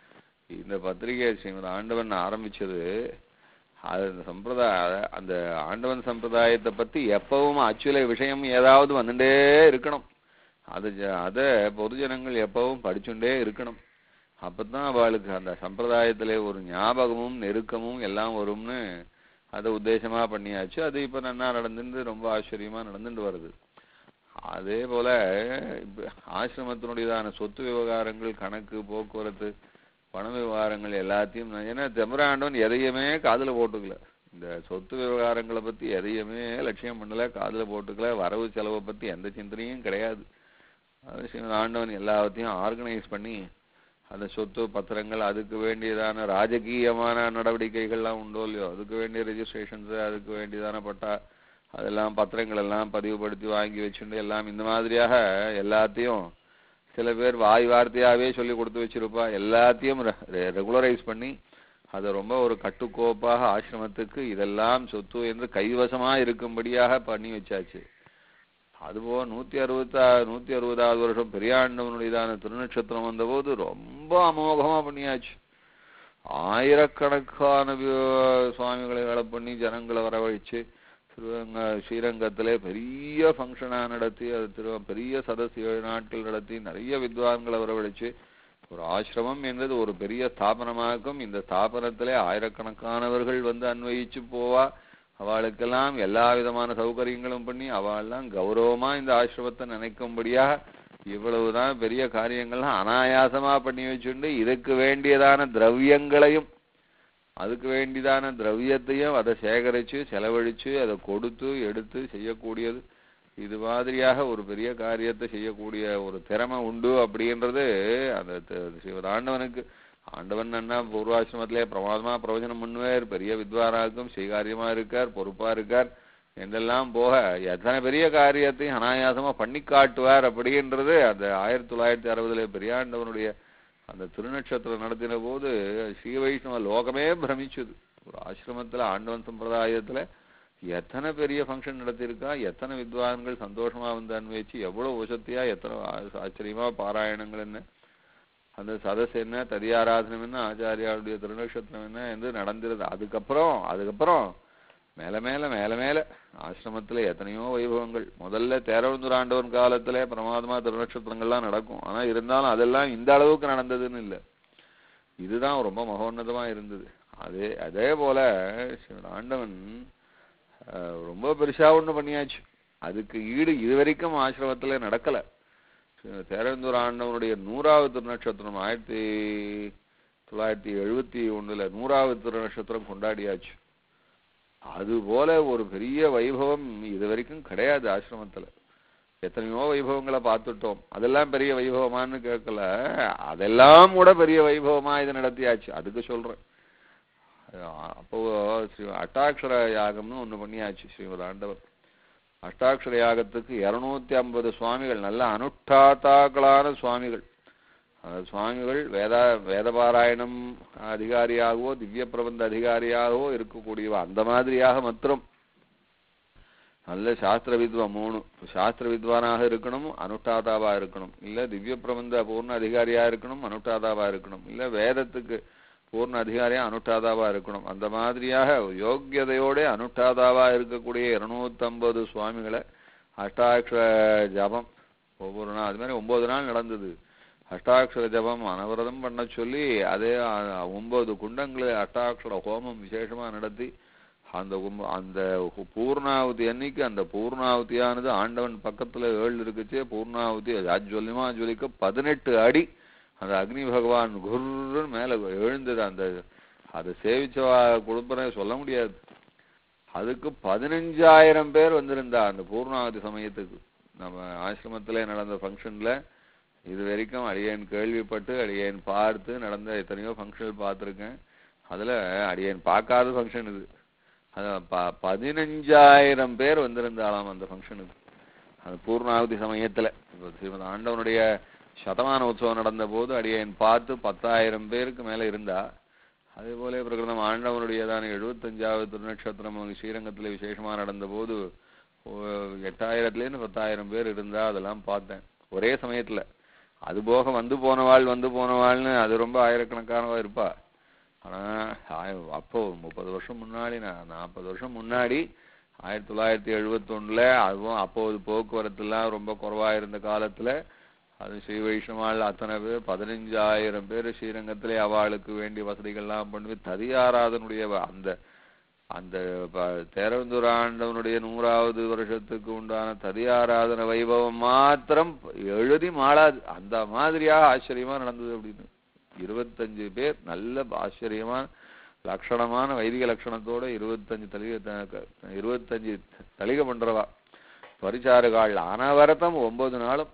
இந்த பத்திரிகை ஸ்ரீமத் ஆண்டவன் ஆரம்பிச்சது அது அந்த சம்பிரதாய அந்த ஆண்டவன் சம்பிரதாயத்தை பத்தி எப்பவும் அச்சுல விஷயம் ஏதாவது வந்துட்டே இருக்கணும் அது ஜ- அத பொதுஜனங்கள் எப்பவும் படிச்சுட்டே இருக்கணும் அப்பதான் அவளுக்கு அந்த சம்பிரதாயத்திலே ஒரு ஞாபகமும் நெருக்கமும் எல்லாம் வரும்னு அதை உத்தேசமா பண்ணியாச்சு அது இப்ப நன்னா நடந்துட்டு ரொம்ப ஆச்சரியமா நடந்துட்டு வருது அதே போல இப்ப ஆசிரமத்தினுடையதான சொத்து விவகாரங்கள் கணக்கு போக்குவரத்து பண விவகாரங்கள் எல்லாத்தையும் நான் ஏன்னா தெம்பராண்டவன் எதையுமே காதுல போட்டுக்கல இந்த சொத்து விவகாரங்களை பத்தி எதையுமே லட்சியம் பண்ணல காதுல போட்டுக்கல வரவு செலவை பத்தி எந்த சிந்தனையும் கிடையாது அது ஸ்ரீமத் ஆண்டவன் எல்லாத்தையும் ஆர்கனைஸ் பண்ணி அந்த சொத்து பத்திரங்கள் அதுக்கு வேண்டியதான ராஜகீயமான நடவடிக்கைகள்லாம் உண்டோ இல்லையோ அதுக்கு வேண்டிய ரெஜிஸ்ட்ரேஷன்ஸ் அதுக்கு வேண்டியதான பட்டா அதெல்லாம் பத்திரங்கள் எல்லாம் பதிவுபடுத்தி வாங்கி வச்சுட்டு எல்லாம் இந்த மாதிரியாக எல்லாத்தையும் சில பேர் வாய் வார்த்தையாவே சொல்லி கொடுத்து வச்சிருப்பா எல்லாத்தையும் ரெகுலரைஸ் பண்ணி அதை ரொம்ப ஒரு கட்டுக்கோப்பாக ஆசிரமத்துக்கு இதெல்லாம் சொத்து என்று கைவசமா இருக்கும்படியாக பண்ணி வச்சாச்சு அதுபோக நூத்தி அறுபத்தா நூத்தி அறுபதாவது வருஷம் பெரியாண்டவனுடையதான திருநட்சத்திரம் வந்தபோது ரொம்ப அமோகமா பண்ணியாச்சு ஆயிரக்கணக்கான வி- சுவாமிகளை வேலை பண்ணி ஜனங்களை வரவழைச்சு திருவங்க ஸ்ரீரங்கத்திலே பெரிய ஃபங்க்ஷனா நடத்தி அது திரு பெரிய சதஸ் ஏழு நாட்கள் நடத்தி நிறைய வித்வான்களை வரவழைச்சு ஒரு ஆசிரமம் என்றது ஒரு பெரிய ஸ்தாபனமாகும் இந்த ஸ்தாபனத்திலே ஆயிரக்கணக்கானவர்கள் வந்து அன்வயிச்சு போவா அவளுக்கெல்லாம் எல்லா விதமான சௌகரியங்களும் பண்ணி அவள்லாம் கௌரவமா இந்த ஆசிரமத்தை நினைக்கும்படியா இவ்வளவுதான் பெரிய காரியங்கள்லாம் அனாயாசமா பண்ணி வச்சுண்டு இதுக்கு வேண்டியதான திரவியங்களையும் அதுக்கு வேண்டியதான திரவியத்தையும் அதை சேகரிச்சு செலவழிச்சு அதை கொடுத்து எடுத்து செய்யக்கூடியது இது மாதிரியாக ஒரு பெரிய காரியத்தை செய்யக்கூடிய ஒரு திறமை உண்டு அப்படின்றது அந்த த- ஸ்ரீமத் ஆண்டவனுக்கு ஆண்டவன் என்ன பூர்வாசிரமத்திலே பிரமாதமா பிரவச்சனம் பண்ணுவார் பெரிய வித்வானாக்கும் ஸ்ரீகாரியமா இருக்கார் பொறுப்பா இருக்கார் என்றெல்லாம் போக எத்தனை பெரிய காரியத்தையும் அனாயாசமா பண்ணி காட்டுவார் அப்படின்றது அந்த ஆயிரத்தி தொள்ளாயிரத்தி அறுபதுல பெரியாண்டவனுடைய அந்த திருநட்சத்திரம் நடத்தின போது ஸ்ரீ வைஷ்ணவ லோகமே பிரமிச்சது ஒரு ஆசிரமத்துல ஆண்டவன் சம்பிரதாயத்துல எத்தனை பெரிய ஃபங்க்ஷன் நடத்தியிருக்கா எத்தனை வித்வான்கள் சந்தோஷமா வந்து அன்வயிச்சு எவ்வளவு உசத்தியா எத்தனை ஆ- ஆச்சரியமா பாராயணங்கள் என்ன அந்த சதஸ் என்ன ததியாராதனம் என்ன ஆச்சாரியாருடைய திருநக்ஷத்திரம் என்ன என்று நடந்திருது அதுக்கப்புறம் அதுக்கப்புறம் மேல மேல மேல மேல ஆசிரமத்துல எத்தனையோ வைபவங்கள் முதல்ல தேரவந்துராண்டவன் காலத்துல பிரமாதமா திருநட்சத்திரங்கள்லாம் நடக்கும் ஆனா இருந்தாலும் அதெல்லாம் இந்த அளவுக்கு நடந்ததுன்னு இல்லை இதுதான் ரொம்ப மகோன்னதமா இருந்தது அதே அதே போல சிவன் ஆண்டவன் அஹ், ரொம்ப பெருசா ஒண்ணு பண்ணியாச்சு அதுக்கு ஈடு இதுவரைக்கும் ஆசிரமத்துல நடக்கல தேரந்தூர் ஆண்டவனுடைய நூறாவது திருநட்சத்திரம் ஆயிரத்தி தொள்ளாயிரத்தி எழுபத்தி ஒண்ணுல நூறாவது திருநட்சத்திரம் கொண்டாடியாச்சு அது போல ஒரு பெரிய வைபவம் இது வரைக்கும் கிடையாது ஆசிரமத்துல எத்தனையோ வைபவங்களை பார்த்துட்டோம் அதெல்லாம் பெரிய வைபவமான்னு கேட்கல அதெல்லாம் கூட பெரிய வைபவமா இது நடத்தியாச்சு அதுக்கு சொல்றேன் அஹ் அப்போ ஸ்ரீ அட்டாட்சர யாகம்னு ஒண்ணு பண்ணியாச்சு ஸ்ரீமத் ஆண்டவர் அஷ்டாட்சர யாகத்துக்கு இருநூத்தி ஐம்பது சுவாமிகள் நல்ல அனுஷ்டாத்தாக்களான சுவாமிகள் அந்த சுவாமிகள் வேத வேதபாராயணம் அதிகாரியாகவோ திவ்ய பிரபந்த அதிகாரியாகவோ இருக்கக்கூடியவா அந்த மாதிரியாக மாத்திரம் நல்ல சாஸ்திர வித்வா மூணு சாஸ்திர வித்வானாக இருக்கணும் அனுஷ்டாதாவா இருக்கணும் இல்ல திவ்ய பிரபந்த பூர்ண அதிகாரியா இருக்கணும் அனுஷ்டாதாவா இருக்கணும் இல்ல வேதத்துக்கு பூர்ண அதிகாரியா அனுஷ்டாதாவா இருக்கணும் அந்த மாதிரியாக யோக்கியதையோட அனுஷ்டாதாவா இருக்கக்கூடிய இருநூத்தம்பது சுவாமிகளை அஷ்டாட்சர ஜபம் ஒவ்வொரு நாள் அது மாதிரி ஒன்பது நாள் நடந்தது அஷ்டாட்சர ஜபம் அனவரதம் பண்ண சொல்லி அதே அ- ஒன்பது குண்டங்களை அஷ்டாட்சர ஹோமம் விசேஷமா நடத்தி அந்த ஒம்ப- அந்த ஹு- பூர்ணாவதி அன்னைக்கு அந்த பூர்ணாவதியானது ஆண்டவன் பக்கத்துல ஏழு இருக்குச்சு பூர்ணாவதி ஜாஜ்வல்யமா ஜொலிக்க பதினெட்டு அடி அந்த அக்னி பகவான் குர்ன்னு மேல எழுந்தது அந்த அதை சேவிச்சவா கொடுப்பனே சொல்ல முடியாது அதுக்கு பதினஞ்சாயிரம் பேர் வந்திருந்தா அந்த பூர்ணாவதி சமயத்துக்கு நம்ம ஆசிரமத்திலே நடந்த ஃபங்க்ஷன்ல இது வரைக்கும் அடியேன் கேள்விப்பட்டு அடியேன் பார்த்து நடந்த எத்தனையோ ஃபங்க்ஷன் பார்த்துருக்கேன் அதுல அடியேன் பார்க்காத ஃபங்க்ஷன் இது அது ப- பதினஞ்சாயிரம் பேர் வந்திருந்தாலாம் அந்த ஃபங்க்ஷனுக்கு அந்த பூர்ணாவதி சமயத்துல இப்ப ஸ்ரீமத் ஆண்டவனுடைய சதமான உற்சவம் நடந்த போது அடியேன் பார்த்து பத்தாயிரம் பேருக்கு மேல இருந்தா அதே போல பிரகிருதம் ஆண்டவனுடையதான எழுபத்தஞ்சாவது திருநட்சத்திரம் அங்க ஸ்ரீரங்கத்துல விசேஷமா நடந்த போது எட்டாயிரத்துல இருந்து பத்தாயிரம் பேர் இருந்தா அதெல்லாம் பார்த்தேன் ஒரே சமயத்துல அது போக வந்து போனவாள் வந்து போனவாள்னு அது ரொம்ப ஆயிரக்கணக்கானவா இருப்பா ஆனா ஆய- அப்போ ஒரு முப்பது வருஷம் முன்னாடி நான் நாற்பது வருஷம் முன்னாடி ஆயிரத்தி தொள்ளாயிரத்தி எழுபத்தொன்னுல அதுவும் அப்போது போக்குவரத்து எல்லாம் ரொம்ப குறைவா இருந்த காலத்துல அது ஸ்ரீ வைஷ்ணவாள் அத்தனை பேர் பதினஞ்சாயிரம் பேர் ஸ்ரீரங்கத்திலே அவளுக்கு வேண்டிய வசதிகள்லாம் பண்ணி ததியாராதனுடைய வ- அந்த அந்த ப- தேரவந்தூர் ஆண்டவனுடைய நூறாவது வருஷத்துக்கு உண்டான ததியாராதன வைபவம் மாத்திரம் எழுதி மாளாது அந்த மாதிரியாக ஆச்சரியமா நடந்தது அப்படின்னு இருபத்தஞ்சு பேர் நல்ல ஆச்சரியமான லட்சணமான வைதிக லட்சணத்தோட இருபத்தஞ்சு தலிக த- இருபத்தஞ்சு தலிக பண்றவா பரிசாரகாள் அனவரத்தம் ஒன்பது நாளும்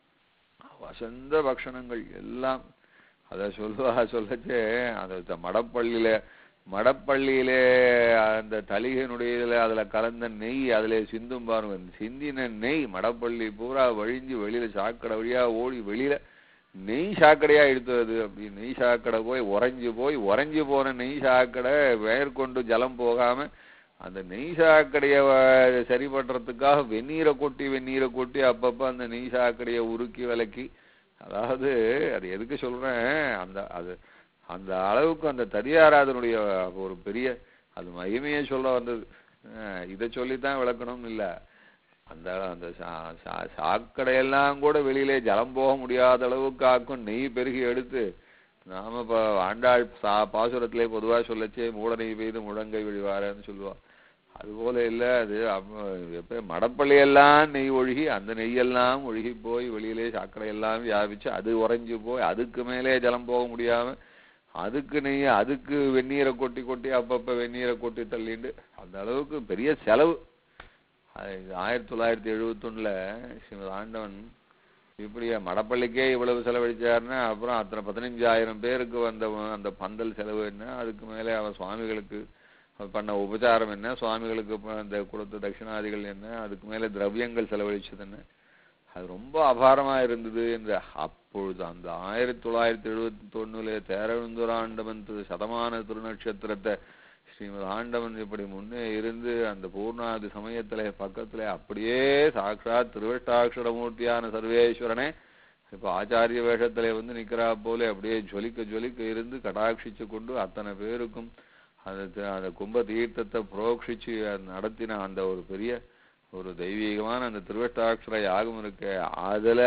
வசந்த பக்ஷணங்கள் எல்லாம் அத சொல்லுவா சொல்லச்சே அந்த மடப்பள்ளியில மடப்பள்ளியிலே அந்த தலிகனுடைய இதுல அதுல கலந்த நெய் அதுல சிந்தும் பாருங்க சிந்தின நெய் மடப்பள்ளி பூரா வழிஞ்சு வெளியில சாக்கடை வழியா ஓடி வெளியில நெய் சாக்கடையா எடுத்தது அப்படி நெய் சாக்கடை போய் உறைஞ்சு போய் உறைஞ்சு போன நெய் சாக்கடை மேற்கொண்டு ஜலம் போகாம அந்த நெய் சாக்கடைய வ- சரி பண்றதுக்காக வெந்நீரை கொட்டி வெந்நீரை கொட்டி அப்பப்ப அந்த நெய் சாக்கடைய உருக்கி விலக்கி அதாவது அது எதுக்கு சொல்றேன் அந்த அது அந்த அளவுக்கு அந்த தடியாராதனுடைய ஒரு பெரிய அது மகிமையை சொல்ல வந்தது அஹ் இதை சொல்லித்தான் விளக்கணும்னு இல்ல அந்த அந்த சா- சா- சாக்கடையெல்லாம் கூட வெளியிலே ஜலம் போக முடியாத அளவுக்கு ஆக்கும் நெய் பெருகி எடுத்து நாம இப்ப ஆண்டாள் சா பாசுரத்திலே பொதுவா சொல்லச்சே மூட நெய் பெய்து முழங்கை விழிவாரன்னு சொல்லுவா அது போல இல்ல அது அம்ம- எப்ப மடப்பள்ளியெல்லாம் நெய் ஒழுகி அந்த நெய்யெல்லாம் ஒழுகி போய் வெளியிலே சாக்கடையெல்லாம் வியாபிச்சு அது உறைஞ்சு போய் அதுக்கு மேலே ஜலம் போக முடியாம அதுக்கு நெய் அதுக்கு வெந்நீரை கொட்டி கொட்டி அப்பப்ப வெந்நீரை கொட்டி தள்ளிண்டு அந்த அளவுக்கு பெரிய செலவு அது ஆயிரத்தி தொள்ளாயிரத்தி எழுபத்தொன்னுல ஸ்ரீமத் ஆண்டவன் இப்படி மடப்பள்ளிக்கே இவ்வளவு செலவழிச்சாருன்னா அப்புறம் அத்தனை பதினஞ்சாயிரம் பேருக்கு வந்த அந்த பந்தல் செலவு என்ன அதுக்கு மேலே அவர் சுவாமிகளுக்கு அவர் பண்ண உபச்சாரம் என்ன சுவாமிகளுக்கு ப- அந்த கொடுத்த தட்சிணாதிகள் என்ன அதுக்கு மேலே திரவியங்கள் செலவழிச்சது என்ன அது ரொம்ப அபாரமா இருந்தது என்று அப்பொழுது அந்த ஆயிரத்தி தொள்ளாயிரத்தி எழுபத்தி தொண்ணுல தேரழுந்துராண்டவன் திரு சதமான திருநட்சத்திரத்தை ஸ்ரீமத் ஆண்டவன் இப்படி முன்னே இருந்து அந்த பூர்ணாதி சமயத்துல பக்கத்துல அப்படியே சாட்சாத் திருவட்டாட்சரமூர்த்தியான சர்வேஸ்வரனே இப்ப ஆச்சாரிய வேஷத்துல வந்து நிக்கிறா போல அப்படியே ஜொலிக்க ஜொலிக்க இருந்து கடாட்சிச்சு கொண்டு அத்தனை பேருக்கும் அந்த த- அந்த கும்ப தீர்த்தத்தை புரோக்ஷிச்சு அது நடத்தின அந்த ஒரு பெரிய ஒரு தெய்வீகமான அந்த திருவட்டாட்சர யாகம் இருக்கு அதுல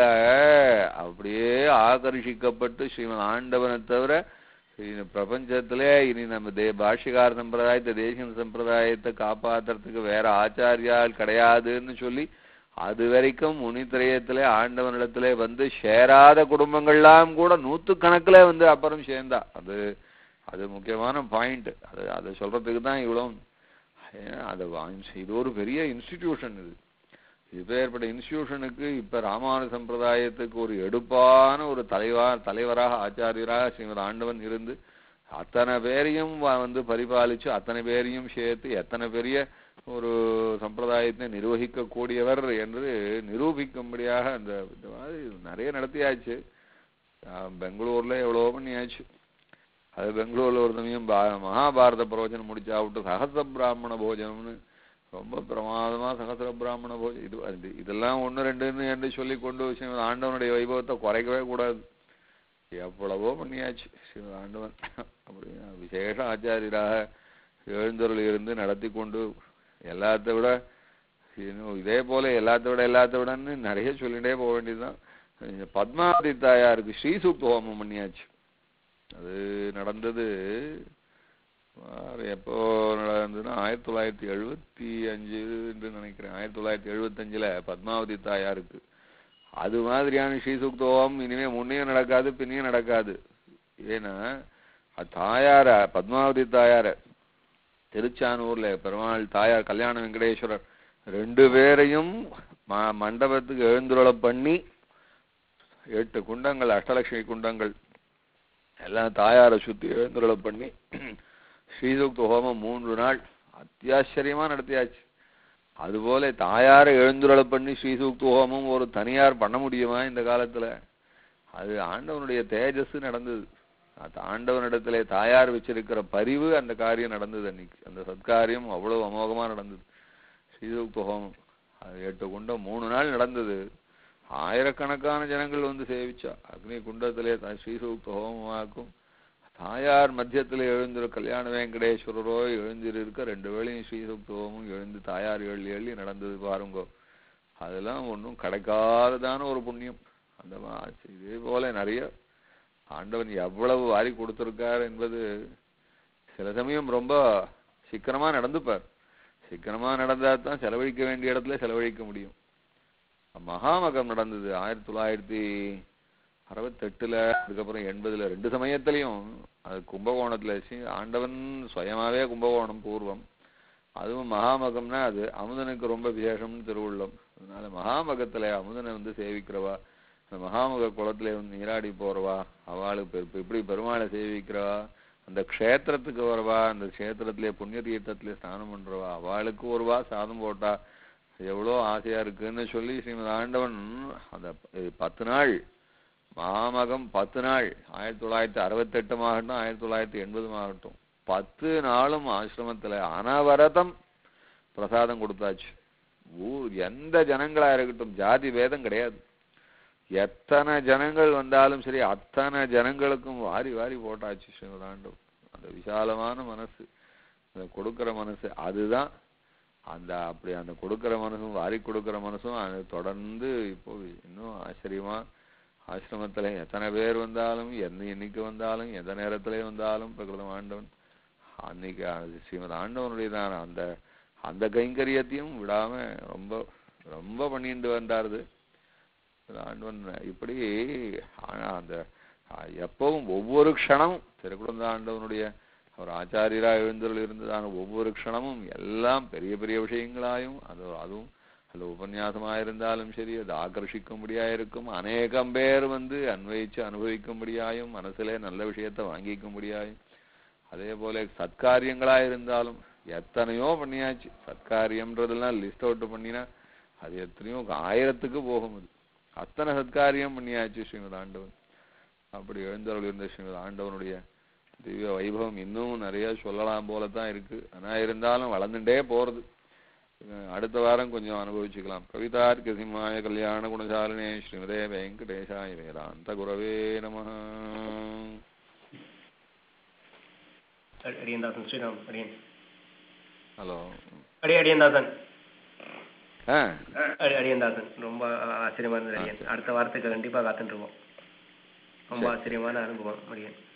அப்படியே ஆகர்ஷிக்கப்பட்டு ஸ்ரீமன் ஆண்டவனை தவிர இந்த பிரபஞ்சத்திலே இனி நம்ம தே பாஷ்யகார சம்பிரதாயத்தை தேசிய சம்பிரதாயத்தை காப்பாத்துறதுக்கு வேற ஆச்சாரியால் கிடையாதுன்னு சொல்லி அது வரைக்கும் முனித்திரயத்திலே ஆண்டவனிடத்திலே வந்து சேராத குடும்பங்கள்லாம் கூட நூத்துக்கணக்குல வந்து அப்புறம் சேர்ந்தா அது அது முக்கியமான பாயிண்ட் அது அதை சொல்றதுக்கு தான் இவ்வளோ ஏன்னா, அது வா- இது ஒரு பெரிய இன்ஸ்டிடியூஷன் இது இப்பேற்பட்ட இன்ஸ்டிடியூஷனுக்கு இப்ப ராமானு சம்பிரதாயத்துக்கு ஒரு எடுப்பான ஒரு தலைவா தலைவராக ஆச்சாரியராக ஸ்ரீமத் ஆண்டவன் இருந்து அத்தனை பேரையும் வ- வந்து பரிபாலிச்சு அத்தனை பேரையும் சேர்த்து எத்தனை பெரிய ஒரு சம்பிரதாயத்தை நிர்வகிக்க கூடியவர் என்று நிரூபிக்கும்படியாக அந்த இந்த மாதிரி நிறைய நடத்தியாச்சு ஆஹ் பெங்களூர்ல எவ்வளவோ பண்ணியாச்சு அது பெங்களூர்ல ஒரு சமயம் பா- மகாபாரத பிரவச்சனம் முடிச்சா விட்டு சகச பிராமண போஜனம்னு ரொம்ப பிரமாதமா சகசிர பிராமண போஜ இது அது இதெல்லாம் ஒண்ணு ரெண்டுன்னு என்று சொல்லி கொண்டு ஸ்ரீமத் ஆண்டவனுடைய வைபவத்தை குறைக்கவே கூடாது எவ்வளவோ பண்ணியாச்சு ஸ்ரீமத் ஆண்டவன் அப்படி விசேஷ ஆச்சாரியராக எழுந்தருள் இருந்து நடத்தி கொண்டு எல்லாத்த விட இன்னும் இதே போல எல்லாத்த விட எல்லாத்த விடன்னு நிறைய சொல்லிட்டே போக வேண்டியதுதான் இந்த பத்மாவதி தாயாருக்கு ஸ்ரீசூக்த ஹோமம் பண்ணியாச்சு அது நடந்தது சுமார் எப்போ நடந்ததுன்னா ஆயிரத்தி தொள்ளாயிரத்தி எழுபத்தி அஞ்சு என்று நினைக்கிறேன் ஆயிரத்தி தொள்ளாயிரத்தி எழுபத்தஞ்சுல பத்மாவதி தாயாருக்கு அது மாதிரியான ஸ்ரீசூக்த ஹோமம் இனிமே முன்னையும் நடக்காது பின்னையும் நடக்காது ஏன்னா அது தாயார பத்மாவதி தாயார திருச்சானூர்ல பெருமாள் தாயார் கல்யாண வெங்கடேஸ்வரர் ரெண்டு பேரையும் ம- மண்டபத்துக்கு எழுந்துருள பண்ணி எட்டு குண்டங்கள் அஷ்டலட்சுமி குண்டங்கள் எல்லாம் தாயாரை சுத்தி எழுந்துருள பண்ணி ஸ்ரீசுக்த ஹோமம் மூன்று நாள் அத்தியாச்சரியமா நடத்தியாச்சு அதுபோல தாயாரை எழுந்துருள பண்ணி ஸ்ரீசூக்த ஹோமம் ஒரு தனியார் பண்ண முடியுமா இந்த காலத்துல அது ஆண்டவனுடைய தேஜஸ் நடந்தது அந்த ஆண்டவனிடத்திலே தாயார் வச்சிருக்கிற பரிவு அந்த காரியம் நடந்தது அன்னைக்கு அந்த சத்காரியம் அவ்வளவு அமோகமா நடந்தது ஸ்ரீசூக்த ஹோமம் அது எட்டு குண்டம் மூணு நாள் நடந்தது ஆயிரக்கணக்கான ஜனங்கள் வந்து சேவிச்சா அக்னி குண்டத்திலே த- ஸ்ரீசூக்த ஹோமமாக்கும் தாயார் மத்தியத்தில் எழுந்திரு கல்யாண வெங்கடேஸ்வரரோ எழுந்திருக்க ரெண்டு வேளையும் ஸ்ரீசூக்த ஹோமம் எழுந்து தாயார் எழுதி எழுதி நடந்தது பாருங்கோ அதெல்லாம் ஒன்றும் கிடைக்காததான ஒரு புண்ணியம் அந்த மா இதே போல நிறைய ஆண்டவன் எவ்வளவு வாரி கொடுத்திருக்கார் என்பது சில சமயம் ரொம்ப சிக்கனமா நடந்துப்பார் சிக்கனமா நடந்தா தான் செலவழிக்க வேண்டிய இடத்துல செலவழிக்க முடியும் மகாமகம் நடந்தது ஆயிரத்தி தொள்ளாயிரத்தி அறுபத்தெட்டுல அதுக்கப்புறம் எண்பதுல ரெண்டு சமயத்திலையும் அது கும்பகோணத்துல சி- ஆண்டவன் சுயமாவே கும்பகோணம் பூர்வம் அதுவும் மகாமகம்னா அது அமுதனுக்கு ரொம்ப விசேஷம்னு திருவுள்ளம் அதனால மகாமகத்துல அமுதனை வந்து சேவிக்கிறவா அந்த மகாமக குளத்துல வந்து நீராடி போறவா அவளுக்கு பெ- பெ- இப்படி பெருமாளை சேவிக்கிறவா அந்த க்ஷேத்திரத்துக்கு வரவா அந்த க்ஷேத்திரத்திலே புண்ணிய தீர்த்தத்திலே ஸ்நானம் பண்றவா அவளுக்கு ஒருவா சாதம் போட்டா எவ்வளோ ஆசையா இருக்குன்னு சொல்லி ஸ்ரீமத் ஆண்டவன் அந்த ப- பத்து நாள் மாமகம் பத்து நாள் ஆயிரத்தி தொள்ளாயிரத்தி அறுபத்தெட்டுமாகட்டும் ஆயிரத்தி தொள்ளாயிரத்தி எண்பதுமாகட்டும் பத்து நாளும் ஆசிரமத்துல அனவரதம் பிரசாதம் கொடுத்தாச்சு ஊர் எந்த ஜனங்களா இருக்கட்டும் ஜாதி பேதம் கிடையாது எத்தனை ஜனங்கள் வந்தாலும் சரி அத்தனை ஜனங்களுக்கும் வாரி வாரி போட்டாச்சு ஸ்ரீமதாண்டவ் அந்த விசாலமான மனசு அந்த கொடுக்கிற மனசு அதுதான் அந்த அப்படி அந்த கொடுக்கிற மனசும் வாரி கொடுக்கிற மனசும் அது தொடர்ந்து இப்போ இன்னும் ஆச்சரியமா ஆசிரமத்துல எத்தனை பேர் வந்தாலும் எந்த எண்ணிக்கை வந்தாலும் எந்த நேரத்திலே வந்தாலும் பிரகிருதம் ஆண்டவன் அன்னைக்கு அது ஸ்ரீமத் ஆண்டவனுடையதான அந்த அந்த கைங்கரியத்தையும் விடாம ரொம்ப ரொம்ப பண்ணிட்டு வந்தாருது ஆண்டவன் இப்படி ஆனா அந்த அஹ், எப்பவும் ஒவ்வொரு க்ஷணமும் திருக்குழந்த ஆண்டவனுடைய அவர் ஆச்சாரியரா எழுந்தருள் இருந்ததான ஒவ்வொரு க்ஷணமும் எல்லாம் பெரிய பெரிய விஷயங்களாயும் அது அதுவும் அது உபன்யாசமா இருந்தாலும் சரி அது ஆகர்ஷிக்கும்படியா இருக்கும் அநேகம் பேர் வந்து அன்வயிச்சு அனுபவிக்கும்படியாயும் மனசுல நல்ல விஷயத்தை வாங்கிக்கும்படியாயும் அதே போல சத்காரியங்களா இருந்தாலும் எத்தனையோ பண்ணியாச்சு சத்காரியம்ன்றதெல்லாம் லிஸ்ட் அவுட் பண்ணினா அது எத்தனையோ ஆயிரத்துக்கு போகும் அது அத்தனை சத்காரியம் பண்ணியாச்சு ஸ்ரீமத் ஆண்டவன் அப்படி எழுந்தருள் இருந்த ஸ்ரீமத் ஆண்டவனுடைய திவ்ய வைபவம் இன்னும் நிறைய சொல்லலாம் போல தான் இருக்கு ஆனா இருந்தாலும் வளர்ந்துட்டே போறது அஹ் அடுத்த வாரம் கொஞ்சம் அனுபவிச்சுக்கலாம் கவிதார்க்க சிம்மாய கல்யாண குணசாலினே ஸ்ரீமதே வெங்கடேஷாய வேதாந்த குரவே நம அடி- அடியன் தாசன் ஸ்ரீராம் அடியன் ஹலோ அடி அடியன் தாசன் ஆ அடி அடியன் தாசன் ரொம்ப ஆச்சரியமா இருந்தது அடியன் அடுத்த வாரத்துக்கு கண்டிப்பா காத்துட்டு இருக்கோம் ரொம்ப சரி. ஆச்சரியமான அனுபவம் அடியன்